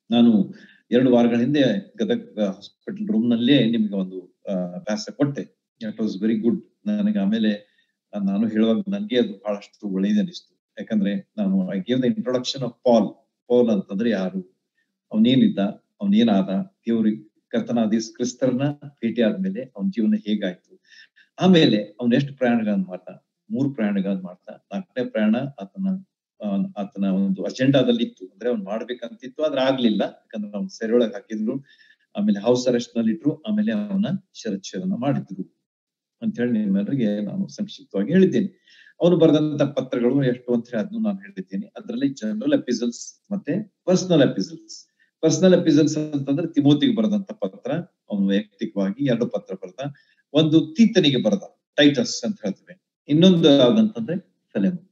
ನಾನು ಎರಡು ವಾರಗಳ ಹಿಂದೆ ಗದಗ್ ಹಾಸ್ಪಿಟಲ್ ರೂಮ್ ನಲ್ಲೇ ನಿಮ್ಗೆ ಒಂದು ಆ, ಅಭ್ಯಾಸ ಕೊಟ್ಟೆ ಇಟ್ ವಾಸ್ ವೆರಿ ಗುಡ್ ನನಗೆ ಆಮೇಲೆ ಆ, ನಾನು ಹೇಳುವಾಗ ನನಗೆ ಅದು ಬಹಳಷ್ಟು ಒಳ್ಳೆಯದು ಅನಿಸ್ತು ಯಾಕಂದ್ರೆ ನಾನು I gave the introduction of Paul Paul ಅಂತಂದ್ರೆ ಯಾರು ಅವನೇನಿದ್ದ ಅವನೇನಾದ ದೇವ್ರಿಗೆ ಕರ್ತನಾದ ಯೇಸು ಕ್ರಿಸ್ತರನ್ನ ಭೇಟಿ ಆದ್ಮೇಲೆ ಅವನ ಜೀವನ ಹೇಗಾಯ್ತು ಆಮೇಲೆ ಅವನ್ ಎಷ್ಟು ಪ್ರಯಾಣಗಳನ್ನ ಮಾಡ್ದ ಮೂರು ಪ್ರಯಾಣಗಳನ್ನ ಮಾಡ್ದ ನಾಲ್ಕನೇ ಪ್ರಯಾಣ ಆತನ ಆ, ಆತನ ಒಂದು ಅಜೆಂಡಾದಲ್ಲಿ ಇತ್ತು ಅಂದ್ರೆ ಅವ್ನ್ ಮಾಡ್ಬೇಕಂತಿತ್ತು ಆದ್ರೆ ಆಗ್ಲಿಲ್ಲ ಯಾಕಂದ್ರೆ ಅವ್ನ ಸೆರೆಯೊಳಗೆ ಹಾಕಿದ್ರು ಆಮೇಲೆ ಹೌಸ್ ಅರೆಸ್ಟ್ ನಲ್ಲಿ ಇಟ್ರು ಆಮೇಲೆ ಅವನ ಶಿರಚ್ಛೇದನ ಮಾಡಿದ್ರು ಅಂತ ಹೇಳಿ ನಿಮ್ಮೆಲ್ಲರಿಗೆ ನಾನು ಸಂಕ್ಷಿಪ್ತವಾಗಿ ಹೇಳಿದ್ದೇನೆ ಅವನು ಬರೆದಂತ ಪತ್ರಗಳು ಎಷ್ಟು ಅಂತ ಹೇಳಿ ಅದನ್ನು ನಾನು ಹೇಳಿದ್ದೇನೆ ಅದರಲ್ಲಿ ಜನರಲ್ ಎಪಿಸಲ್ಸ್ ಮತ್ತೆ ಪರ್ಸನಲ್ ಎಪಿಸಲ್ಸ್ ಪರ್ಸನಲ್ ಎಪಿಸಲ್ಸ್ ಅಂತಂದ್ರೆ ತಿಮೋತಿಗೆ ಬರೆದಂತ ಪತ್ರ ಅವನು ವೈಯಕ್ತಿಕವಾಗಿ ಎರಡು ಪತ್ರ ಬರೆದ ಒಂದು ತೀತನಿಗೆ ಬರೆದ ಟೈಟಸ್ ಅಂತ ಹೇಳ್ತೇವೆ ಇನ್ನೊಂದು ಯಾವ್ದಂತಂದ್ರೆ ಫಿಲೆಮೋನ್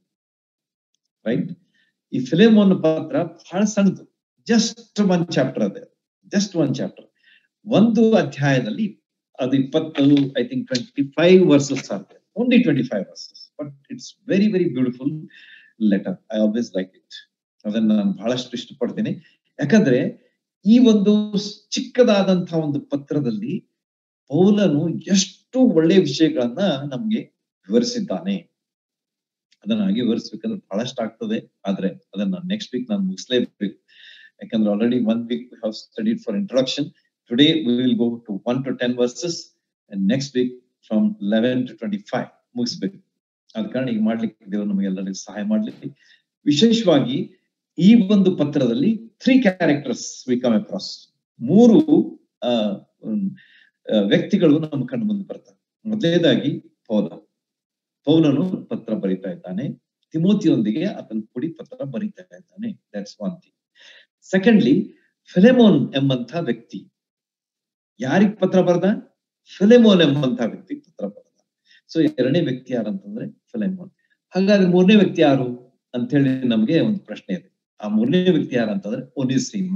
ರೈಟ್ ಈ ಫಿಲೆಮೋನ್ ಪಾತ್ರ ಬಹಳ ಸಣ್ಣದು ಜಸ್ಟ್ ಒನ್ ಚಾಪ್ಟರ್ ಅದೇ ಜಸ್ಟ್ ಒನ್ ಚಾಪ್ಟರ್ ಒಂದು ಅಧ್ಯಾಯದಲ್ಲಿ ಅದು ಇಪ್ಪತ್ತು I think twenty five verses ಆಗುತ್ತೆ only twenty five verses but it's very very beautiful letter I always like it ಅದನ್ನ ನಾನು ಬಹಳಷ್ಟು ಇಷ್ಟಪಡ್ತೀನಿ ಯಾಕಂದ್ರೆ ಈ ಒಂದು ಚಿಕ್ಕದಾದಂತಹ ಒಂದು ಪತ್ರದಲ್ಲಿ ಪೌಲನು ಎಷ್ಟು ಒಳ್ಳೆಯ ವಿಷಯಗಳನ್ನ ನಮ್ಗೆ ವಿವರಿಸಿದ್ದಾನೆ ಅದನ್ನ ಹಾಗೆ ವಿವರಿಸ್ಬೇಕಂದ್ರೆ ಬಹಳಷ್ಟು ಆಗ್ತದೆ ಆದ್ರೆ ಅದನ್ನ ನೆಕ್ಸ್ಟ್ ವೀಕ್ ನಾನು ಮುಗಿಸ್ಲೇಬೇಕು ಯಾಕಂದ್ರೆ already one week we have studied for introduction today we will go to one to ten verses and next week from eleven to twenty five ಮುಗಿಸ್ಬೇಕು ಆದ ಕಾರಣ ಈಗ ಮಾಡ್ಲಿಕ್ಕೆ ದೇವರು ನಮಗೆಲ್ಲರಿಗೂ ಸಹಾಯ ಮಾಡ್ಲಿಕ್ಕೆ ವಿಶೇಷವಾಗಿ ಈ ಒಂದು ಪತ್ರದಲ್ಲಿ three characters we come across ಮೂರು ಆ, ಉಮ್, ಆ, ವ್ಯಕ್ತಿಗಳು ನಮ್ಮ ಕಣ್ಣು ಮುಂದೆ ಬರ್ತಾರೆ ಮೊದಲನೇದಾಗಿ ಪೌಲ ಪೌಲನು ಪತ್ರ ಬರಿತಾ ಇದ್ದಾನೆ ತಿಮೋತಿಯೊಂದಿಗೆ ಆತನ ಕುಡಿ ಪತ್ರ ಬರಿತಾ ಇದ್ದಾನೆ that's one thing secondly Philemon ಎಂಬಂತ ವ್ಯಕ್ತಿ ಯಾರಿಗ್ ಪತ್ರ ಬರ್ದ ಫಿಲೆಮೋನ್ ಎಂಬಂತ ವ್ಯಕ್ತಿ ಪತ್ರ ಬರ್ದ ಸೊ ಎರಡನೇ ವ್ಯಕ್ತಿ ಯಾರಂತಂದ್ರೆ ಫಿಲೆಮೋನ್ ಹಾಗಾದ್ರೆ ಮೂರನೇ ವ್ಯಕ್ತಿ ಯಾರು ಅಂತ ಹೇಳಿ ನಮ್ಗೆ ಒಂದು ಪ್ರಶ್ನೆ ಇದೆ ಆ ಮೂರನೇ ವ್ಯಕ್ತಿ ಯಾರಂತಂದ್ರೆ ಒನಿಸೀಮ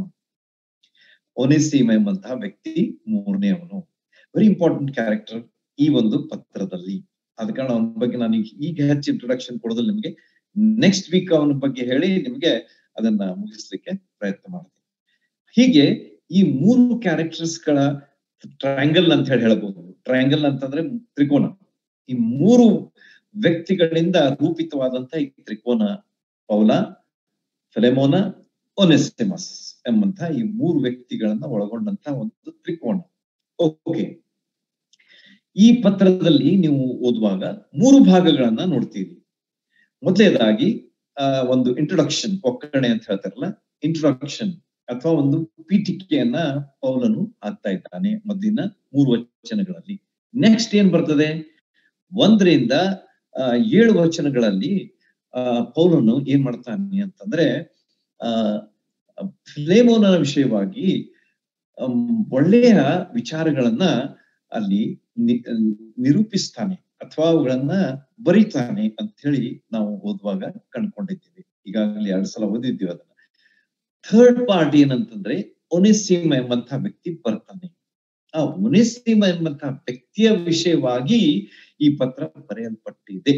ಒನಿಸೀಮ ಎಂಬಂತಹ ವ್ಯಕ್ತಿ ಮೂರನೇ ಅವನು ವೆರಿ ಇಂಪಾರ್ಟೆಂಟ್ ಕ್ಯಾರೆಕ್ಟರ್ ಈ ಒಂದು ಪತ್ರದಲ್ಲಿ ಆದ ಕಾರಣ ಅವನ ಬಗ್ಗೆ ನಾನು ಈಗ- ಈಗ ಹೆಚ್ಚು ಇಂಟ್ರೊಡಕ್ಷನ್ ಕೊಡೋದಿಲ್ಲ ನಿಮಗೆ ನೆಕ್ಸ್ಟ್ ವೀಕ್ ಅವನ ಬಗ್ಗೆ ಹೇಳಿ ನಿಮಗೆ ಅದನ್ನ ಮುಗಿಸ್ಲಿಕ್ಕೆ ಪ್ರಯತ್ನ ಮಾಡ್ತೀನಿ ಹೀಗೆ ಈ ಮೂರು ಕ್ಯಾರೆಕ್ಟರ್ಸ್ ಗಳ ಟ್ರಯಾಂಗಲ್ ಅಂತ ಹೇಳಿ ಹೇಳಬಹುದು ಟ್ರಯಾಂಗಲ್ ಅಂತಂದ್ರೆ ತ್ರಿಕೋನ ಈ ಮೂರು ವ್ಯಕ್ತಿಗಳಿಂದ ರೂಪಿತವಾದಂತ ಈ ತ್ರಿಕೋನ ಪೌಲ ಫೆಲೆಮೋನ ಒನೆಸಿಮಸ್ ಎಂಬಂತ ಈ ಮೂರು ವ್ಯಕ್ತಿಗಳನ್ನ ಒಳಗೊಂಡಂತ ಒಂದು ತ್ರಿಕೋನ ಓಕೆ ಈ ಪತ್ರದಲ್ಲಿ ನೀವು ಓದುವಾಗ ಮೂರು ಭಾಗಗಳನ್ನ ನೋಡ್ತೀರಿ ಮೊದಲನೇದಾಗಿ ಆ ಒಂದು ಇಂಟ್ರೊಡಕ್ಷನ್ ಒಕ್ಕಣೆ ಅಂತ ಹೇಳ್ತಾರಲ್ಲ ಇಂಟ್ರೊಡಕ್ಷನ್ ಅಥವಾ ಒಂದು ಪೀಠಿಕೆಯನ್ನ ಪೌಲನು ಆಗ್ತಾ ಇದ್ದಾನೆ ಮೊದಲಿನ ಮೂರು ವಚನಗಳಲ್ಲಿ ನೆಕ್ಸ್ಟ್ ಏನ್ ಬರ್ತದೆ ಒಂದರಿಂದ ಆ, ಏಳು ವಚನಗಳಲ್ಲಿ ಆ ಪೌಲನು ಏನ್ ಮಾಡ್ತಾನೆ ಅಂತಂದ್ರೆ ಆ ಫಿಲೇಮೋನ ವಿಷಯವಾಗಿ ಅಮ್, ಒಳ್ಳೆಯ ವಿಚಾರಗಳನ್ನ ಅಲ್ಲಿ ನಿ- ನಿರೂಪಿಸ್ತಾನೆ ಅಥವಾ ಅವುಗಳನ್ನ ಬರೀತಾನೆ ಅಂತ ಹೇಳಿ ನಾವು ಓದುವಾಗ ಕಂಡ್ಕೊಂಡಿದ್ದೀವಿ ಈಗಾಗಲೇ ಎರಡು ಸಲ ಓದಿದ್ದೀವಿ ಅದನ್ನ ಥರ್ಡ್ ಪಾರ್ಟಿ ಏನಂತಂದ್ರೆ ಒನೆಸಿಮ ಎಂಬಂತ ವ್ಯಕ್ತಿ ಬರ್ತಾನೆ ಆ ಒನೆಸಿಮ ಎಂಬಂತ ವ್ಯಕ್ತಿಯ ವಿಷಯವಾಗಿ ಈ ಪತ್ರ ಬರೆಯಲ್ಪಟ್ಟಿದೆ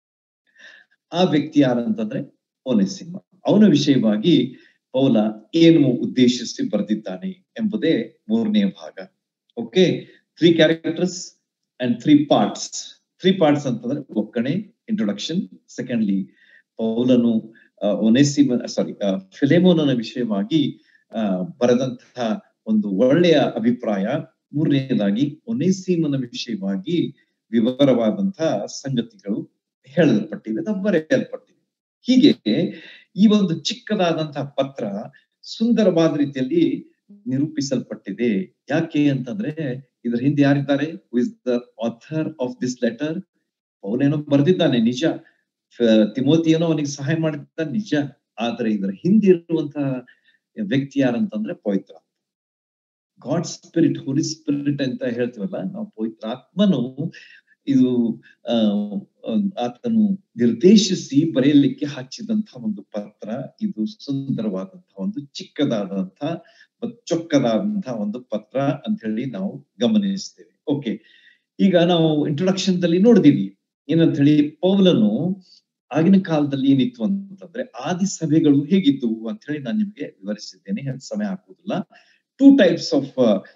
ಆ ವ್ಯಕ್ತಿ ಯಾರಂತಂದ್ರೆ ಒನೆಸಿಮ ಅವನ ವಿಷಯವಾಗಿ ಪೌಲ ಏನು ಉದ್ದೇಶಿಸಿ ಬರೆದಿದ್ದಾನೆ ಎಂಬುದೇ ಮೂರನೇ ಭಾಗ okay three characters and three parts three parts ಅಂತಂದ್ರೆ ಒಕ್ಕಣೆ ಇಂಟ್ರೊಡಕ್ಷನ್ ಸೆಕೆಂಡ್ಲಿ ಪೌಲನು ಒನೆಸಿಮ ಸಾರಿ ಫಿಲೆಮೋನನ ವಿಷಯವಾಗಿ ಆ, ಬರೆದಂತಹ ಒಂದು ಒಳ್ಳೆಯ ಅಭಿಪ್ರಾಯ ಮೂರನೇದಾಗಿ ಒನೆಸಿಮನ ವಿಷಯವಾಗಿ ವಿವರವಾದಂತಹ ಸಂಗತಿಗಳು ಹೇಳಲ್ಪಟ್ಟಿವೆ ಅಥವಾ ಬರೆಯಲ್ಪಟ್ಟಿವೆ ಹೀಗೆ ಈ ಒಂದು ಚಿಕ್ಕದಾದಂತಹ ಪತ್ರ ಸುಂದರವಾದ ರೀತಿಯಲ್ಲಿ ನಿರೂಪಿಸಲ್ಪಟ್ಟಿದೆ ಯಾಕೆ ಅಂತಂದ್ರೆ ಇದ್ರ ಹಿಂದೆ ಯಾರಿದ್ದಾರೆ is the author of this letter ಅವನೇನೋ ಬರೆದಿದ್ದಾನೆ ನಿಜ ಫ- ತಿಮೋತಿಯೇನೋ ಅವನಿಗೆ ಸಹಾಯ ಮಾಡಿದ್ದ ನಿಜ ಆದ್ರೆ ಇದರ ಹಿಂದೆ ಇರುವಂತಹ ವ್ಯಕ್ತಿ ಯಾರಂತಂದ್ರೆ ಪವಿತ್ರ ಗಾಡ್ ಸ್ಪಿರಿಟ್ ಹೋಲಿ ಸ್ಪಿರಿಟ್ ಅಂತ ಹೇಳ್ತೀವಲ್ಲ ನಾವು ಪವಿತ್ರ ಆತ್ಮನು ಇದು ಆ ಆತನು ನಿರ್ದೇಶಿಸಿ ಬರೆಯಲಿಕ್ಕೆ ಹಚ್ಚಿದಂತಹ ಒಂದು ಪತ್ರ ಇದು ಸುಂದರವಾದಂತಹ ಒಂದು ಚಿಕ್ಕದಾದಂತಹ ಮತ್ತು ಚೊಕ್ಕದಾದಂತಹ ಒಂದು ಪತ್ರ ಅಂತ ಹೇಳಿ ನಾವು ಗಮನಿಸ್ತೇವೆ ಓಕೆ ಈಗ ನಾವು ಇಂಟ್ರೊಡಕ್ಷನ್ ದಲ್ಲಿ ನೋಡಿದೀವಿ ಏನಂತ ಹೇಳಿ ಪೌಲನು ಆಗಿನ ಕಾಲದಲ್ಲಿ ಏನಿತ್ತು ಅಂತಂದ್ರೆ ಆದಿ ಸಭೆಗಳು ಹೇಗಿತ್ತು ಅಂತ ಹೇಳಿ ನಾನು ನಿಮ್ಗೆ ವಿವರಿಸಿದ್ದೇನೆ ಹೆಚ್ಚು ಸಮಯ ಹಾಕುವುದಿಲ್ಲ ಹೇಳುವುದಿಲ್ಲ ಟೂ ಟೈಪ್ಸ್ ಆಫ್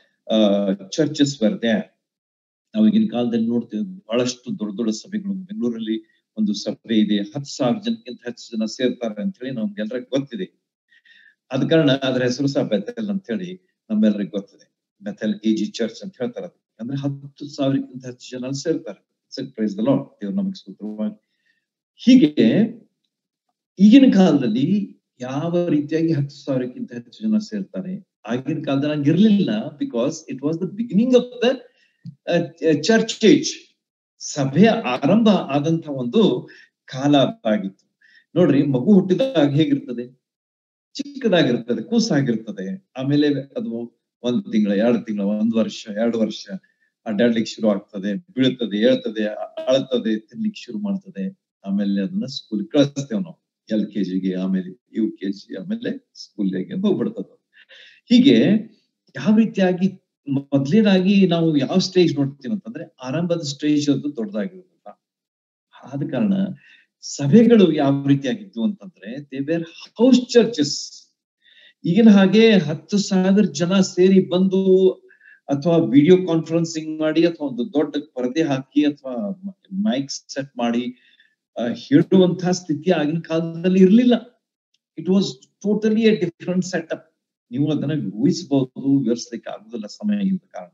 ಚರ್ಚಸ್ ವರ್ದೆ ನಾವಾಗಿನ ಕಾಲದಲ್ಲಿ ನೋಡ್ತೇವೆ ಬಹಳಷ್ಟು ದೊಡ್ಡ ದೊಡ್ಡ ಸಭೆಗಳು ಬೆಂಗಳೂರಲ್ಲಿ ಒಂದು ಸಭೆ ಇದೆ ಹತ್ತು ಸಾವಿರ ಜನಕ್ಕಿಂತ ಹೆಚ್ಚು ಜನ ಸೇರ್ತಾರೆ ಅಂತ ಹೇಳಿ ನಮ್ಗೆಲ್ಲರಿಗೂ ಗೊತ್ತಿದೆ ಆದ ಕಾರಣ ಅದ್ರ ಹೆಸರು ಸಹ ಬೆಥೆಲ್ ಅಂತ ಹೇಳಿ ನಮ್ಮೆಲ್ಲರಿಗೂ ಗೊತ್ತಿದೆ ಬೆಥೆಲ್ ಎ ಜಿ ಚರ್ಚ್ ಅಂತ ಹೇಳ್ತಾರೆ ಅಂದ್ರೆ ಹತ್ತು ಸಾವಿರಕ್ಕಿಂತ ಹೆಚ್ಚು ಜನ ಅಲ್ಲಿ ಸೇರ್ತಾರೆ ಪ್ರೈಸ್ ದ ಲಾರ್ಡ್ ದೇವ್ರು ನಮಗೆ ಸೂತ್ರವಾಗಿ ಹೀಗೆ ಈಗಿನ ಕಾಲದಲ್ಲಿ ಯಾವ ರೀತಿಯಾಗಿ ಹತ್ತು ಸಾವಿರಕ್ಕಿಂತ ಹೆಚ್ಚು ಜನ ಸೇರ್ತಾರೆ ಆಗಿನ ಕಾಲದಲ್ಲಿ ಹಂಗೆ ಇರ್ಲಿಲ್ಲ because it was the beginning of the church age ಸಭೆಯ ಆರಂಭ ಆದಂತ ಒಂದು ಕಾಲ ಆಗಿತ್ತು ನೋಡ್ರಿ ಮಗು ಹುಟ್ಟಿದಾಗ ಹೇಗಿರ್ತದೆ ಚಿಕ್ಕದಾಗಿರ್ತದೆ ಕೂಸಾಗಿರ್ತದೆ ಆಮೇಲೆ ಅದು ಒಂದ್ ತಿಂಗಳ ಎರಡು ತಿಂಗಳ ಒಂದ್ ವರ್ಷ ಎರಡು ವರ್ಷ ಅಡ್ಡಾಡ್ಲಿಕ್ಕೆ ಶುರು ಆಗ್ತದೆ ಬೀಳ್ತದೆ ಹೇಳ್ತದೆ ಅಳ್ತದೆ ತಿನ್ಲಿಕ್ಕೆ ಶುರು ಮಾಡ್ತದೆ ಆಮೇಲೆ ಅದನ್ನ ಸ್ಕೂಲ್ ಕಳಿಸ್ತೇವೆ ನಾವು ಎಲ್ ಕೆ ಜಿಗೆ ಆಮೇಲೆ ಯು ಕೆ ಜಿ ಆಮೇಲೆ ಸ್ಕೂಲ್ಗೆ ಹೋಗ್ಬಿಡ್ತದ ಹೀಗೆ ಯಾವ ರೀತಿಯಾಗಿ ಮೊದ್ಲೇನಾಗಿ ನಾವು ಯಾವ ಸ್ಟೇಜ್ ನೋಡ್ತೀವಿ ಅಂತಂದ್ರೆ ಆರಂಭದ ಸ್ಟೇಜ್ ಅದು ದೊಡ್ಡದಾಗಿರುತ್ತಲ್ಲ ಆದ ಕಾರಣ ಸಭೆಗಳು ಯಾವ ರೀತಿಯಾಗಿದ್ವು ಅಂತಂದ್ರೆ ದೇ ವೇರ್ ಹೌಸ್ ಚರ್ಚಸ್ ಈಗಿನ ಹಾಗೆ ಹತ್ತು ಸಾವಿರ ಜನ ಸೇರಿ ಬಂದು ಅಥವಾ ವಿಡಿಯೋ ಕಾನ್ಫರೆನ್ಸಿಂಗ್ ಮಾಡಿ ಅಥವಾ ಒಂದು ದೊಡ್ಡ ಪರದೆ ಹಾಕಿ ಅಥವಾ ಮೈಕ್ ಸೆಟ್ ಮಾಡಿ ಹೇಳುವಂತಹ ಸ್ಥಿತಿ ಆಗಿನ ಕಾಲದಲ್ಲಿ ಇರಲಿಲ್ಲ it was totally a different setup ನೀವು ಅದನ್ನ ಊಹಿಸಬಹುದು ವಿವರಿಸ್ಲಿಕ್ಕೆ ಆಗುದಿಲ್ಲ ಸಮಯ ಇದ್ದ ಕಾರಣ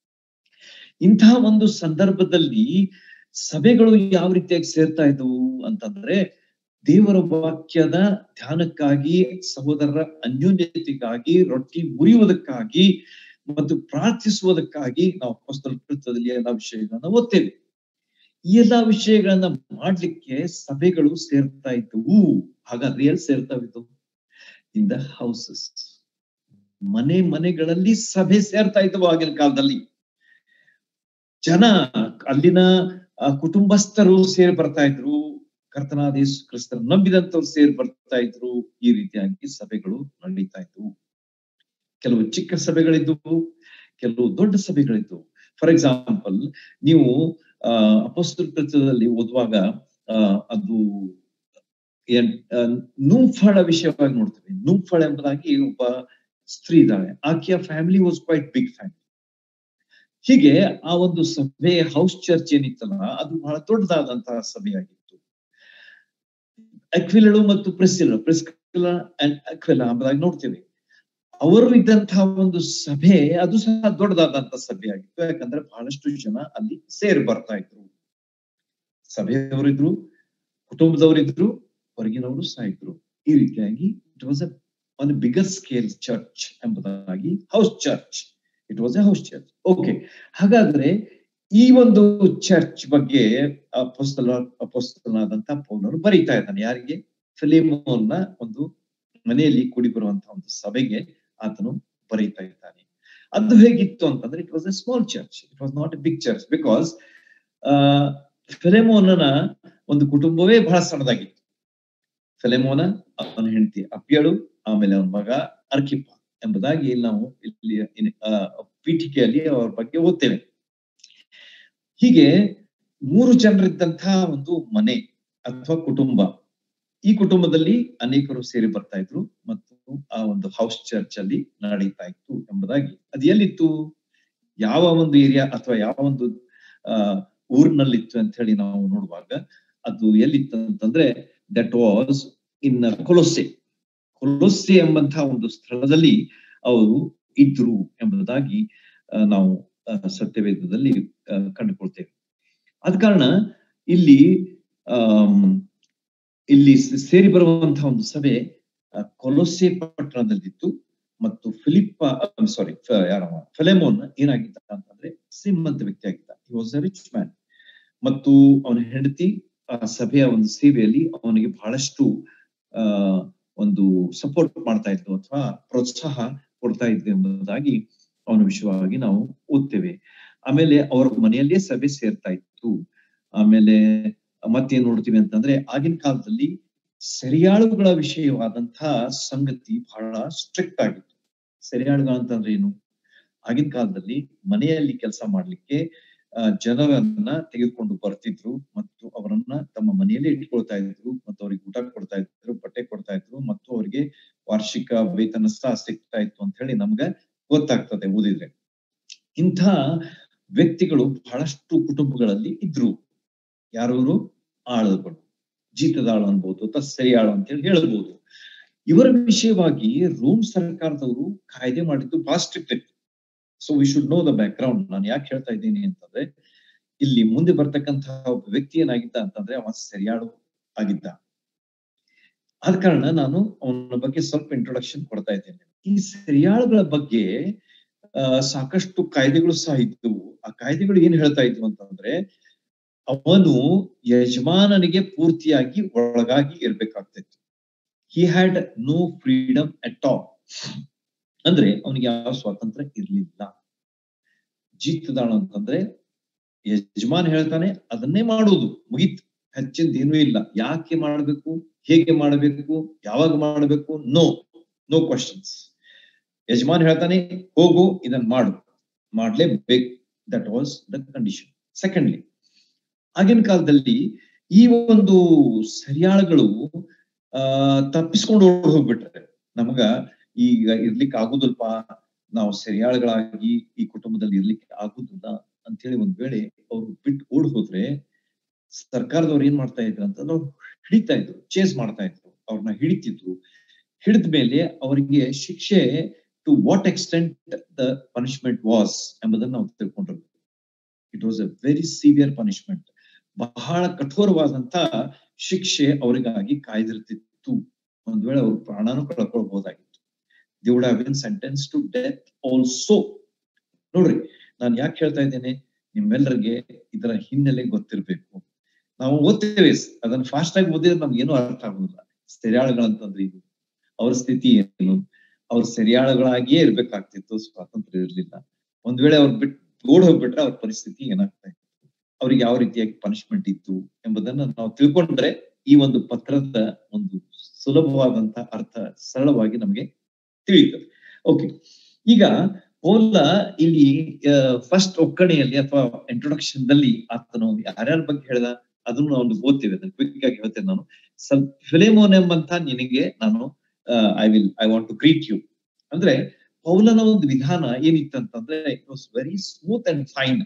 ಇಂತಹ ಒಂದು ಸಂದರ್ಭದಲ್ಲಿ ಸಭೆಗಳು ಯಾವ ರೀತಿಯಾಗಿ ಸೇರ್ತಾ ಇದ್ವು ಅಂತಂದ್ರೆ ದೇವರ ವಾಕ್ಯದ ಧ್ಯಾನಕ್ಕಾಗಿ ಸಹೋದರರ ಅನ್ಯೋನ್ಯತೆಗಾಗಿ ರೊಟ್ಟಿ ಮುರಿಯುವುದಕ್ಕಾಗಿ ಮತ್ತು ಪ್ರಾರ್ಥಿಸುವುದಕ್ಕಾಗಿ ನಾವು ಪುಸ್ತಕ ಕೃತ್ಯದಲ್ಲಿ ಎಲ್ಲ ವಿಷಯಗಳನ್ನ ಓದ್ತೇವೆ ಈ ಎಲ್ಲಾ ವಿಷಯಗಳನ್ನ ಮಾಡ್ಲಿಕ್ಕೆ ಸಭೆಗಳು ಸೇರ್ತಾ ಇದ್ದವು ಹಾಗಾದ್ರೆ ಎಲ್ಲಿ ಸೇರ್ತಾ ಇದ್ದವು ಇನ್ ದ ಹೌಸಸ್ ಮನೆ ಮನೆಗಳಲ್ಲಿ ಸಭೆ ಸೇರ್ತಾ ಇದ್ದವು ಆಗಿನ ಕಾಲದಲ್ಲಿ ಜನ ಅಲ್ಲಿನ ಕುಟುಂಬಸ್ಥರು ಸೇರಿ ಬರ್ತಾ ಇದ್ರು ಕರ್ತನಾದ ಯೇಸು ಕ್ರಿಸ್ತರು ನಂಬಿದಂತವ್ರು ಸೇರಿ ಬರ್ತಾ ಇದ್ರು ಈ ರೀತಿಯಾಗಿ ಸಭೆಗಳು ನಡೀತಾ ಇದ್ವು ಕೆಲವು ಚಿಕ್ಕ ಸಭೆಗಳಿದ್ದವು ಕೆಲವು ದೊಡ್ಡ ಸಭೆಗಳಿದ್ದವು ಫಾರ್ ಎಕ್ಸಾಂಪಲ್ ನೀವು ಅಹ್ ಅಪೋಸ್ತಲ ಕೃತ್ಯದಲ್ಲಿ ಓದುವಾಗ ಅಹ್ ಅದು ನೂಂಫಳ ವಿಷಯವಾಗಿ ನೋಡ್ತೀವಿ ನೂಂಫಳ ಎಂಬುದಾಗಿ ಒಬ್ಬ ಸ್ತ್ರೀ ಇದ್ದಾಳೆ ಆಕೆಯ family was quite big family ಹೀಗೆ ಆ ಒಂದು ಸಭೆ ಹೌಸ್ ಚರ್ಚ್ ಏನಿತ್ತಲ್ಲ ಅದು ಬಹಳ ದೊಡ್ಡದಾದಂತಹ ಸಭೆಯಾಗಿತ್ತು ಅಕ್ವಿಲಳು ಮತ್ತು ಪ್ರೆಸ್ಸಿಲ ಪ್ರೆಸ್ಕಿಲ ಅಂಡ್ ಅಕ್ವಿಲ ಎಂಬುದಾಗಿ ನೋಡ್ತೀವಿ ಅವರು ಇದ್ದಂತಹ ಒಂದು ಸಭೆ ಅದು ಸಹ ದೊಡ್ಡದಾದಂತಹ ಸಭೆ ಆಗಿತ್ತು ಯಾಕಂದ್ರೆ ಬಹಳಷ್ಟು ಜನ ಅಲ್ಲಿ ಸೇರಿ ಬರ್ತಾ ಇದ್ರು ಸಭೆಯವರಿದ್ರು ಕುಟುಂಬದವರಿದ್ರು ಹೊರಗಿನವರು ಸಹ ಇದ್ರು ಈ ರೀತಿಯಾಗಿ ಇಟ್ ವಾಸ್ ಅ ಒಂದು ಬಿಗರ್ ಸ್ಕೇಲ್ ಚರ್ಚ್ ಎಂಬುದಾಗಿ house church it was a house church okay ಹಾಗಾದ್ರೆ ಈ ಒಂದು ಚರ್ಚ್ ಬಗ್ಗೆ ಅಪೋಸ್ತಲ ಅಪೋಸ್ತಲನಾದಂತಹ ಪೌಲನು ಬರೀತಾ ಇದ್ದಾನೆ ಯಾರಿಗೆ ಫಿಲಿಮೋನ್ನ ಒಂದು ಮನೆಯಲ್ಲಿ ಕೂಡಿ ಬರುವಂತಹ ಒಂದು ಸಭೆಗೆ ಆತನು ಬರೀತಾ ಇದ್ದಾನೆ ಅದು ಹೇಗಿತ್ತು ಅಂತಂದ್ರೆ it was a small church it was not a big church because ಫಿಲೆಮೋನನ ಒಂದು ಕುಟುಂಬವೇ ಬಹಳ ಸಣ್ಣದಾಗಿತ್ತು ಫಿಲೆಮೋನ ಅವನ ಹೆಂಡತಿ ಅಪ್ಪಿಯಳು ಆಮೇಲೆ ಅವನ ಮಗ ಅರ್ಕಿಪ್ಪ ಎಂಬುದಾಗಿ ನಾವು ಇಲ್ಲಿ ಪೀಠಿಕೆಯಲ್ಲಿ ಅವರ ಬಗ್ಗೆ ಓದ್ತೇವೆ ಹೀಗೆ ಮೂರು ಜನರಿದ್ದಂತಹ ಒಂದು ಮನೆ ಅಥವಾ ಕುಟುಂಬ ಈ ಕುಟುಂಬದಲ್ಲಿ ಅನೇಕರು ಸೇರಿ ಬರ್ತಾ ಇದ್ರು ಮತ್ತು ಆ ಒಂದು ಹೌಸ್ ಚರ್ಚ್ ಅಲ್ಲಿ ನಡೀತಾ ಇತ್ತು ಎಂಬುದಾಗಿ ಅದು ಎಲ್ಲಿತ್ತು ಯಾವ ಒಂದು ಏರಿಯಾ ಅಥವಾ ಯಾವ ಒಂದು ಅಹ್ ಊರಿನಲ್ಲಿತ್ತು ಅಂತ ಹೇಳಿ ನಾವು ನೋಡುವಾಗ ಅದು ಎಲ್ಲಿತ್ತು ಅಂತಂದ್ರೆ ದಟ್ ವಾಸ್ ಇನ್ ಕೊಲೊಸೆ ಕೊಲೊಸೆ ಎಂಬಂತಹ ಒಂದು ಸ್ಥಳದಲ್ಲಿ ಅವರು ಇದ್ರು ಎಂಬುದಾಗಿ ನಾವು ಸತ್ಯವೇದದಲ್ಲಿ ಕಂಡುಕೊಳ್ತೇವೆ ಆದ ಕಾರಣ ಇಲ್ಲಿ ಅಹ್ ಇಲ್ಲಿ ಸೇರಿ ಬರುವಂತಹ ಒಂದು ಸಭೆ ಕೊಲೊಸೆ ಪಟ್ಟಣದಲ್ಲಿತ್ತು ಮತ್ತು ಫಿಲಿಪ್ಪ ಸಾರಿ ಯಾರವ ಫಿಲೆಮೋನ್ ಏನಾಗಿದ್ದ ಅಂತಂದ್ರೆ ಶ್ರೀಮಂತ ವ್ಯಕ್ತಿ ಆಗಿದ್ದ he was a rich man ಮತ್ತು ಅವನ ಹೆಂಡತಿ ಆ ಸಭೆಯ ಒಂದು ಸೇವೆಯಲ್ಲಿ ಅವನಿಗೆ ಬಹಳಷ್ಟು ಆ ಒಂದು ಸಪೋರ್ಟ್ ಮಾಡ್ತಾ ಇದ್ದು ಅಥವಾ ಪ್ರೋತ್ಸಾಹ ಕೊಡ್ತಾ ಇದ್ದು ಎಂಬುದಾಗಿ ಅವನ ವಿಷಯವಾಗಿ ನಾವು ಓದ್ತೇವೆ ಆಮೇಲೆ ಅವರ ಮನೆಯಲ್ಲೇ ಸಭೆ ಸೇರ್ತಾ ಇತ್ತು ಆಮೇಲೆ ಮತ್ತೇನ್ ನೋಡ್ತೀವಿ ಅಂತಂದ್ರೆ ಆಗಿನ ಕಾಲದಲ್ಲಿ ಸೆರಿಯಾಳುಗಳ ವಿಷಯವಾದಂತಹ ಸಂಗತಿ ಬಹಳ ಸ್ಟ್ರಿಕ್ಟ್ ಆಗಿತ್ತು ಸೆರಿಯಾಳುಗಳು ಅಂತಂದ್ರೆ ಏನು ಆಗಿನ ಕಾಲದಲ್ಲಿ ಮನೆಯಲ್ಲಿ ಕೆಲಸ ಮಾಡ್ಲಿಕ್ಕೆ ಆ, ಜನರನ್ನ ತೆಗೆದುಕೊಂಡು ಬರ್ತಿದ್ರು ಮತ್ತು ಅವರನ್ನ ತಮ್ಮ ಮನೆಯಲ್ಲೇ ಇಟ್ಕೊಳ್ತಾ ಇದ್ರು ಮತ್ತು ಅವ್ರಿಗೆ ಊಟ ಕೊಡ್ತಾ ಇದ್ರು ಬಟ್ಟೆ ಕೊಡ್ತಾ ಇದ್ರು ಮತ್ತು ಅವರಿಗೆ ವಾರ್ಷಿಕ ವೇತನ ಸಹ ಸಿಗ್ತಾ ಇತ್ತು ಅಂತ ಹೇಳಿ ನಮ್ಗ ಗೊತ್ತಾಗ್ತದೆ ಓದಿದ್ರೆ ಇಂಥ ವ್ಯಕ್ತಿಗಳು ಬಹಳಷ್ಟು ಕುಟುಂಬಗಳಲ್ಲಿ ಇದ್ರು ಯಾರವರು ಆಳುಗಳು ಜೀತದಾಳು ಅನ್ಬೋದು ಅಥವಾ ಸರಿಯಾಳು ಅಂತ ಹೇಳಿ ಹೇಳ್ಬೋದು ಇವರ ವಿಷಯವಾಗಿ ರೋಮ್ ಸರ್ಕಾರದವರು ಕಾಯ್ದೆ ಮಾಡಿದ್ದು ಬಹಳ ಸ್ಟ್ರಿಕ್ಟ್ ಇತ್ತು so we should know the background ನಾನು ಯಾಕೆ ಹೇಳ್ತಾ ಇದ್ದೀನಿ ಅಂತಂದ್ರೆ ಇಲ್ಲಿ ಮುಂದೆ ಬರ್ತಕ್ಕಂತಹ ಒಬ್ಬ ವ್ಯಕ್ತಿ ಏನಾಗಿದ್ದ ಅಂತಂದ್ರೆ ಅವ ಸರಿಯಾಳು ಆಗಿದ್ದ ಆದ ಕಾರಣ ನಾನು ಅವನ ಬಗ್ಗೆ ಸ್ವಲ್ಪ ಇಂಟ್ರೊಡಕ್ಷನ್ ಕೊಡ್ತಾ ಇದ್ದೇನೆ ಈ ಸರಿಯಾಳುಗಳ ಬಗ್ಗೆ ಆ ಸಾಕಷ್ಟು ಕಾಯ್ದೆಗಳು ಸಹ ಇದ್ದವು ಆ ಕಾಯ್ದೆಗಳು ಏನ್ ಹೇಳ್ತಾ ಇದ್ವು ಅಂತಂದ್ರೆ ಅವನು ಯಜಮಾನನಿಗೆ ಪೂರ್ತಿಯಾಗಿ ಒಳಗಾಗಿ ಇರ್ಬೇಕಾಗ್ತಿತ್ತು he had no freedom at all ಅಂದ್ರೆ ಅವನಿಗೆ ಯಾವ ಸ್ವಾತಂತ್ರ್ಯ ಇರ್ಲಿಲ್ಲ ಜೀತದಾಳ ಅಂತಂದ್ರೆ ಯಜಮಾನ್ ಹೇಳ್ತಾನೆ ಅದನ್ನೇ ಮಾಡುವುದು ಮುಗೀತು ಹೆಚ್ಚಿಂದ ಏನೂ ಇಲ್ಲ ಯಾಕೆ ಮಾಡಬೇಕು ಹೇಗೆ ಮಾಡಬೇಕು ಯಾವಾಗ ಮಾಡಬೇಕು ನೋ ನೋ ಕ್ವಶನ್ಸ್ ಯಜಮಾನ್ ಹೇಳ್ತಾನೆ ಹೋಗು ಇದನ್ನ ಮಾಡು ಮಾಡ್ಲೇಬೇಕು that was the condition secondly ಆಗಿನ ಕಾಲದಲ್ಲಿ ಈ ಒಂದು ಸರಿಯಾಳುಗಳು ಆ ತಪ್ಪಿಸ್ಕೊಂಡು ಓಡ್ ಹೋಗ್ಬಿಟ್ರೆ ನಮಗ ಈಗ ಇರ್ಲಿಕ್ಕೆ ಆಗುದಿಲ್ಪ ನಾವು ಸರಿಯಾಳುಗಳಾಗಿ ಈ ಕುಟುಂಬದಲ್ಲಿ ಇರ್ಲಿಕ್ಕೆ ಆಗುದಿಲ್ಲ ಅಂತ ಹೇಳಿ ಒಂದ್ ವೇಳೆ ಅವ್ರು ಬಿಟ್ಟು ಓಡ್ ಹೋದ್ರೆ ಸರ್ಕಾರದವ್ರು ಏನ್ ಮಾಡ್ತಾ ಇದ್ರು ಅಂತಂದ್ರೆ ಅವ್ರು ಹಿಡಿತಾ ಇದ್ರು ಚೇಸ್ ಮಾಡ್ತಾ ಇದ್ರು ಅವ್ರನ್ನ ಹಿಡಿತಿದ್ರು ಹಿಡಿದ ಮೇಲೆ ಅವರಿಗೆ ಶಿಕ್ಷೆ to what extent the punishment was ಎಂಬುದನ್ನು ನಾವು ತಿಳ್ಕೊಂಡಿರ್ಬೇಕು it was a very severe punishment ಬಹಳ ಕಠೋರವಾದಂತ ಶಿಕ್ಷೆ ಅವರಿಗಾಗಿ ಕಾಯ್ದಿರ್ತಿತ್ತು ಒಂದ್ ವೇಳೆ ಅವ್ರ ಪ್ರಾಣನೂ ಕಳ್ಕೊಳ್ಬಹುದಾಗಿತ್ತು they would have been sentence to death also ನೋಡ್ರಿ ನಾನು ಯಾಕೆ ಹೇಳ್ತಾ ಇದ್ದೇನೆ ನಿಮ್ಮೆಲ್ಲರಿಗೆ ಇದರ ಹಿನ್ನೆಲೆ ಗೊತ್ತಿರ್ಬೇಕು ನಾವು ಓದ್ತೇವೆ ಅದನ್ನ ಫಾಸ್ಟ್ ಆಗಿ ಓದಿದ್ರೆ ನಮ್ಗೆ ಏನೂ ಅರ್ಥ ಆಗುದಿಲ್ಲ ಸೆರಿಯಾಳುಗಳಂತಂದ್ರೆ ಇದು ಅವ್ರ ಸ್ಥಿತಿ ಏನು ಅವ್ರ ಸೆರಿಯಾಳುಗಳಾಗಿಯೇ ಇರ್ಬೇಕಾಗ್ತಿತ್ತು ಸ್ವಾತಂತ್ರ್ಯ ಇರ್ಲಿಲ್ಲ ಒಂದ್ ವೇಳೆ ಅವ್ರು ಬಿಟ್ಟು ಓಡ್ ಹೋಗ್ಬಿಟ್ರೆ ಅವ್ರ ಪರಿಸ್ಥಿತಿ ಏನಾಗ್ತಾ ಇತ್ತು ಅವ್ರಿಗೆ ಯಾವ ರೀತಿಯಾಗಿ ಪನಿಷ್ಮೆಂಟ್ ಇತ್ತು ಎಂಬುದನ್ನ ನಾವು ತಿಳ್ಕೊಂಡ್ರೆ ಈ ಒಂದು ಪತ್ರದ ಒಂದು ಸುಲಭವಾದಂತ ಅರ್ಥ ಸರಳವಾಗಿ ನಮಗೆ ತಿಳಿಯುತ್ತದೆ ಓಕೆ ಈಗ ಪೌಲ ಇಲ್ಲಿ ಫಸ್ಟ್ ಒಕ್ಕಣೆಯಲ್ಲಿ ಅಥವಾ ಇಂಟ್ರೊಡಕ್ಷನ್ ದಲ್ಲಿ ಆತನು ಯಾರ್ಯಾರ ಬಗ್ಗೆ ಹೇಳ್ದ ಅದನ್ನು ನಾವು ಓದ್ತೇವೆ ಅದನ್ನ ಕ್ವಿಕ್ ಆಗಿ ಹೇಳ್ತೇನೆ ನಾನು ಸ್ವಲ್ಪ ಫಿಲೆಮೋನ್ ಎಂಬಂತ ನಿನಗೆ ನಾನು I will I want to greet you ಅಂದ್ರೆ ಪೌಲನ ಒಂದು ವಿಧಾನ ಏನಿತ್ತಂತಂದ್ರೆ it was very smooth and fine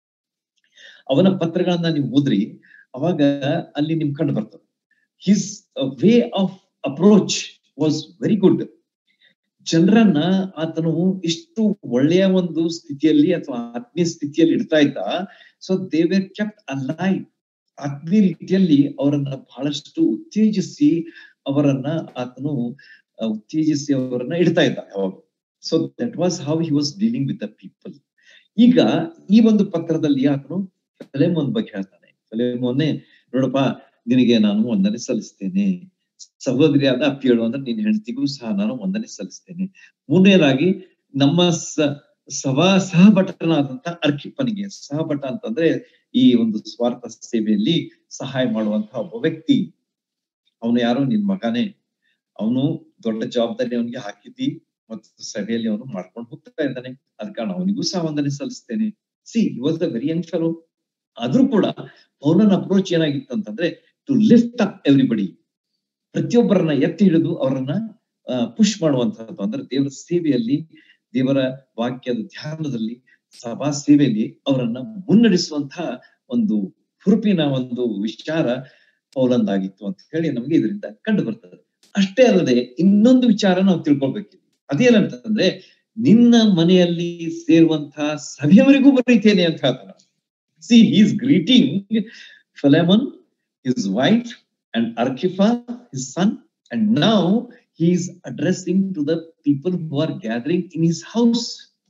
ಅವನ ಪತ್ರಗಳನ್ನ ನೀವು ಓದ್ರಿ ಅವಾಗ ಅಲ್ಲಿ ನಿಮ್ ಕಂಡು ಬರ್ತದೆ his way of approach was very good ಜನರನ್ನ ಆತನು ಇಷ್ಟು ಒಳ್ಳೆಯ ಒಂದು ಸ್ಥಿತಿಯಲ್ಲಿ ಅಥವಾ ಆತ್ಮೀಯ ಸ್ಥಿತಿಯಲ್ಲಿ ಇಡ್ತಾ ಇದ್ದ so they were kept alive ಆತ್ಮೀಯ ರೀತಿಯಲ್ಲಿ ಅವರನ್ನ ಬಹಳಷ್ಟು ಉತ್ತೇಜಿಸಿ ಅವರನ್ನ ಆತನು ಉತ್ತೇಜಿಸಿ ಅವರನ್ನ ಇಡ್ತಾ ಇದ್ದ ಯಾವಾಗ so that was how he was dealing with the people ಈಗ ಈ ಒಂದು ಪತ್ರದಲ್ಲಿ ಆತನು ಫೆಲೆಮೋನ್ ಬಗ್ಗೆ ಹೇಳ್ತಾನೆ ಫೆಲೆಮೋನೆ ನೋಡಪ್ಪ ನಿನಗೆ ನಾನು ವಂದನೆ ಸಲ್ಲಿಸ್ತೇನೆ ಸಹೋದರಿಯಾದ ಅಪ್ಪಿಯಳು ಅಂದ್ರೆ ನಿನ್ನ ಹೆಂಡತಿಗೂ ಸಹ ನಾನು ವಂದನೆ ಸಲ್ಲಿಸ್ತೇನೆ ಮೂರನೇದಾಗಿ ನಮ್ಮ ಸ ಸಭಾ ಸಹಭಟನಾದಂತ ಅರ್ಕಿಪ್ಪನಿಗೆ ಸಹಭಟ ಅಂತಂದ್ರೆ ಈ ಒಂದು ಸ್ವಾರ್ಥ ಸೇವೆಯಲ್ಲಿ ಸಹಾಯ ಮಾಡುವಂತಹ ಒಬ್ಬ ವ್ಯಕ್ತಿ ಅವನು ಯಾರೋ ನಿನ್ ಮಗನೇ ಅವನು ದೊಡ್ಡ ಜವಾಬ್ದಾರಿ ಅವನಿಗೆ ಹಾಕಿದ್ದಿ ಮತ್ತು ಸಭೆಯಲ್ಲಿ ಅವನು ಮಾಡ್ಕೊಂಡು ಹೋಗ್ತಾ ಇದ್ದಾನೆ ಅದ ಕಾರಣ ಅವನಿಗೂ ಸಹ ವಂದನೆ ಸಲ್ಲಿಸ್ತೇನೆ see was the very young fellow ಆದ್ರೂ ಕೂಡ ಪೌಲನ ಅಪ್ರೋಚ್ ಏನಾಗಿತ್ತು ಅಂತಂದ್ರೆ ಟು ಲಿಫ್ಟ್ ಅಪ್ ಎವ್ರಿಬಡಿ ಪ್ರತಿಯೊಬ್ಬರನ್ನ ಎತ್ತಿ ಹಿಡಿದು ಅವರನ್ನ ಪುಷ್ ಮಾಡುವಂತಹದ್ದು ಅಂದ್ರೆ ದೇವರ ಸೇವೆಯಲ್ಲಿ ದೇವರ ವಾಕ್ಯದ ಧ್ಯಾನದಲ್ಲಿ ಸಭಾ ಸೇವೆಯಲ್ಲಿ ಅವರನ್ನ ಮುನ್ನಡೆಸುವಂತಹ ಒಂದು ಹುರುಪಿನ ಒಂದು ವಿಚಾರ ಪೌಲಂದಾಗಿತ್ತು ಅಂತ ಹೇಳಿ ನಮಗೆ ಇದರಿಂದ ಕಂಡು ಬರ್ತದೆ ಅಷ್ಟೇ ಅಲ್ಲದೆ ಇನ್ನೊಂದು ವಿಚಾರ ನಾವು ತಿಳ್ಕೊಳ್ಬೇಕಿದೆ ಅದೇನಂತಂದ್ರೆ ನಿನ್ನ ಮನೆಯಲ್ಲಿ ಸೇರುವಂತಹ ಸಭೆಯವರಿಗೂ ಬರೀತೇನೆ ಅಂತ ಹೇಳ್ತಾನ see is greeting Philemon his wife and Archippus his son and now he is addressing to the people who are gathering in his house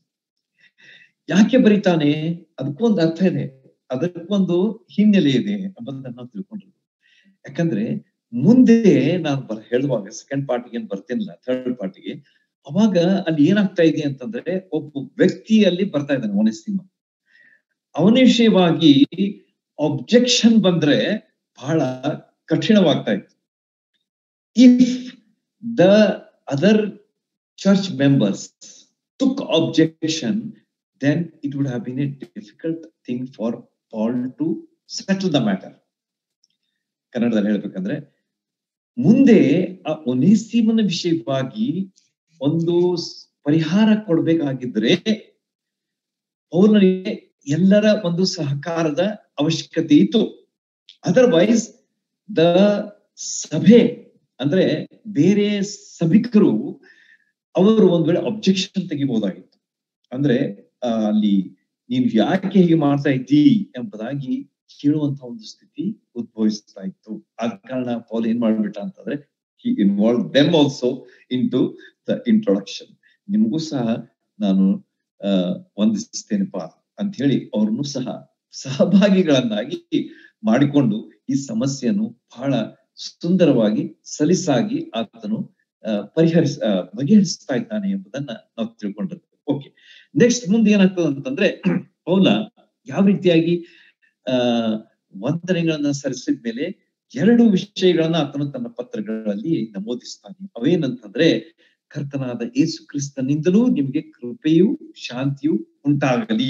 ಯಾಕೆ ಬರೀತಾನೆ ಅದಕ್ಕೊಂದು ಅರ್ಥ ಇದೆ ಅದಕ್ಕೊಂದು ಹಿನ್ನೆಲೆ ಇದೆ ಎಂಬುದನ್ನ ನಾವು ತಿಳ್ಕೊಂಡಿರ್ಬೇಕು ಯಾಕಂದ್ರೆ ಮುಂದೆ ನಾನು ಬರ್ ಹೇಳುವಾಗ ಸೆಕೆಂಡ್ ಪಾರ್ಟಿಗೆ ಏನ್ ಬರ್ತೇನಿಲ್ಲ ಥರ್ಡ್ ಪಾರ್ಟಿಗೆ ಅವಾಗ ಅಲ್ಲಿ ಏನಾಗ್ತಾ ಇದೆ ಅಂತಂದ್ರೆ ಒಬ್ಬ ವ್ಯಕ್ತಿಯಲ್ಲಿ ಬರ್ತಾ ಇದ್ದಾನೆ ಒನೆಸ್ತಿಮ ಅವನ ವಿಷಯವಾಗಿ ಅಬ್ಜೆಕ್ಷನ್ ಬಂದ್ರೆ ಬಹಳ ಕಠಿಣವಾಗ್ತಾ ಇತ್ತು if the other church members took objection, then it would have been a difficult thing for Paul to settle the matter. ಕನ್ನಡದಲ್ಲಿ ಹೇಳ್ಬೇಕಂದ್ರೆ ಮುಂದೆ ಆ ಒನೇಸಿಮನ ವಿಷಯವಾಗಿ ಒಂದು ಸ್- ಪರಿಹಾರ ಕೊಡ್ಬೇಕಾಗಿದ್ರೆ ಪೌಲನಿಗೆ ಎಲ್ಲರ ಒಂದು ಸಹಕಾರದ ಅವಶ್ಯಕತೆ ಇತ್ತು ಅದರ್ವೈಸ್ ದ ಸಭೆ ಅಂದ್ರೆ ಬೇರೆ ಸಭಿಕರು ಅವರು ಒಂದ್ ವೇಳೆ ಅಬ್ಜೆಕ್ಷನ್ ತೆಗಿಬಹುದಾಗಿತ್ತು ಅಂದ್ರೆ ಆ, ಅಲ್ಲಿ ನೀನ್ ಯಾಕೆ ಹೀಗೆ ಮಾಡ್ತಾ ಇದ್ದೀ ಎಂಬುದಾಗಿ ಕೇಳುವಂತ ಒಂದು ಸ್ಥಿತಿ ಉದ್ಭವಿಸ್ತಾ ಇತ್ತು ಆದ ಕಾರಣ ಪೌಲ್ ಏನ್ ಮಾಡ್ಬಿಟ್ಟ ಅಂತಂದ್ರೆ he involve them also in to the introduction ನಿಮಗೂ ಸಹ ನಾನು ಆ ವಂದಿಸ್ತೇನಪ್ಪ ಅಂತ ಹೇಳಿ ಅವ್ರನ್ನು ಸಹ ಸಹಭಾಗಿಗಳನ್ನಾಗಿ ಮಾಡಿಕೊಂಡು ಈ ಸಮಸ್ಯೆಯನ್ನು ಬಹಳ ಸುಂದರವಾಗಿ ಸಲೀಸಾಗಿ ಆತನು ಆ, ಪರಿಹರಿಸ ಆ, ಬಗೆಹರಿಸ್ತಾ ಇದ್ದಾನೆ ಎಂಬುದನ್ನ ನಾವು ತಿಳ್ಕೊಂಡಿರ್ತೀವಿ ಓಕೆ ನೆಕ್ಸ್ಟ್ ಮುಂದೆ ಏನಾಗ್ತದೆ ಅಂತಂದ್ರೆ ಪೌಲ ಯಾವ ರೀತಿಯಾಗಿ ಆ ವಂದನೆಗಳನ್ನ ಸರಿಸಿದ ಮೇಲೆ ಎರಡು ವಿಷಯಗಳನ್ನ ಆತನು ತನ್ನ ಪತ್ರಗಳಲ್ಲಿ ನಮೂದಿಸ್ತಾನೆ ಅವೇನಂತಂದ್ರೆ ಕರ್ತನಾದ ಯೇಸು ಕ್ರಿಸ್ತನಿಂದಲೂ ನಿಮಗೆ ಕೃಪೆಯು ಶಾಂತಿಯು ಉಂಟಾಗಲಿ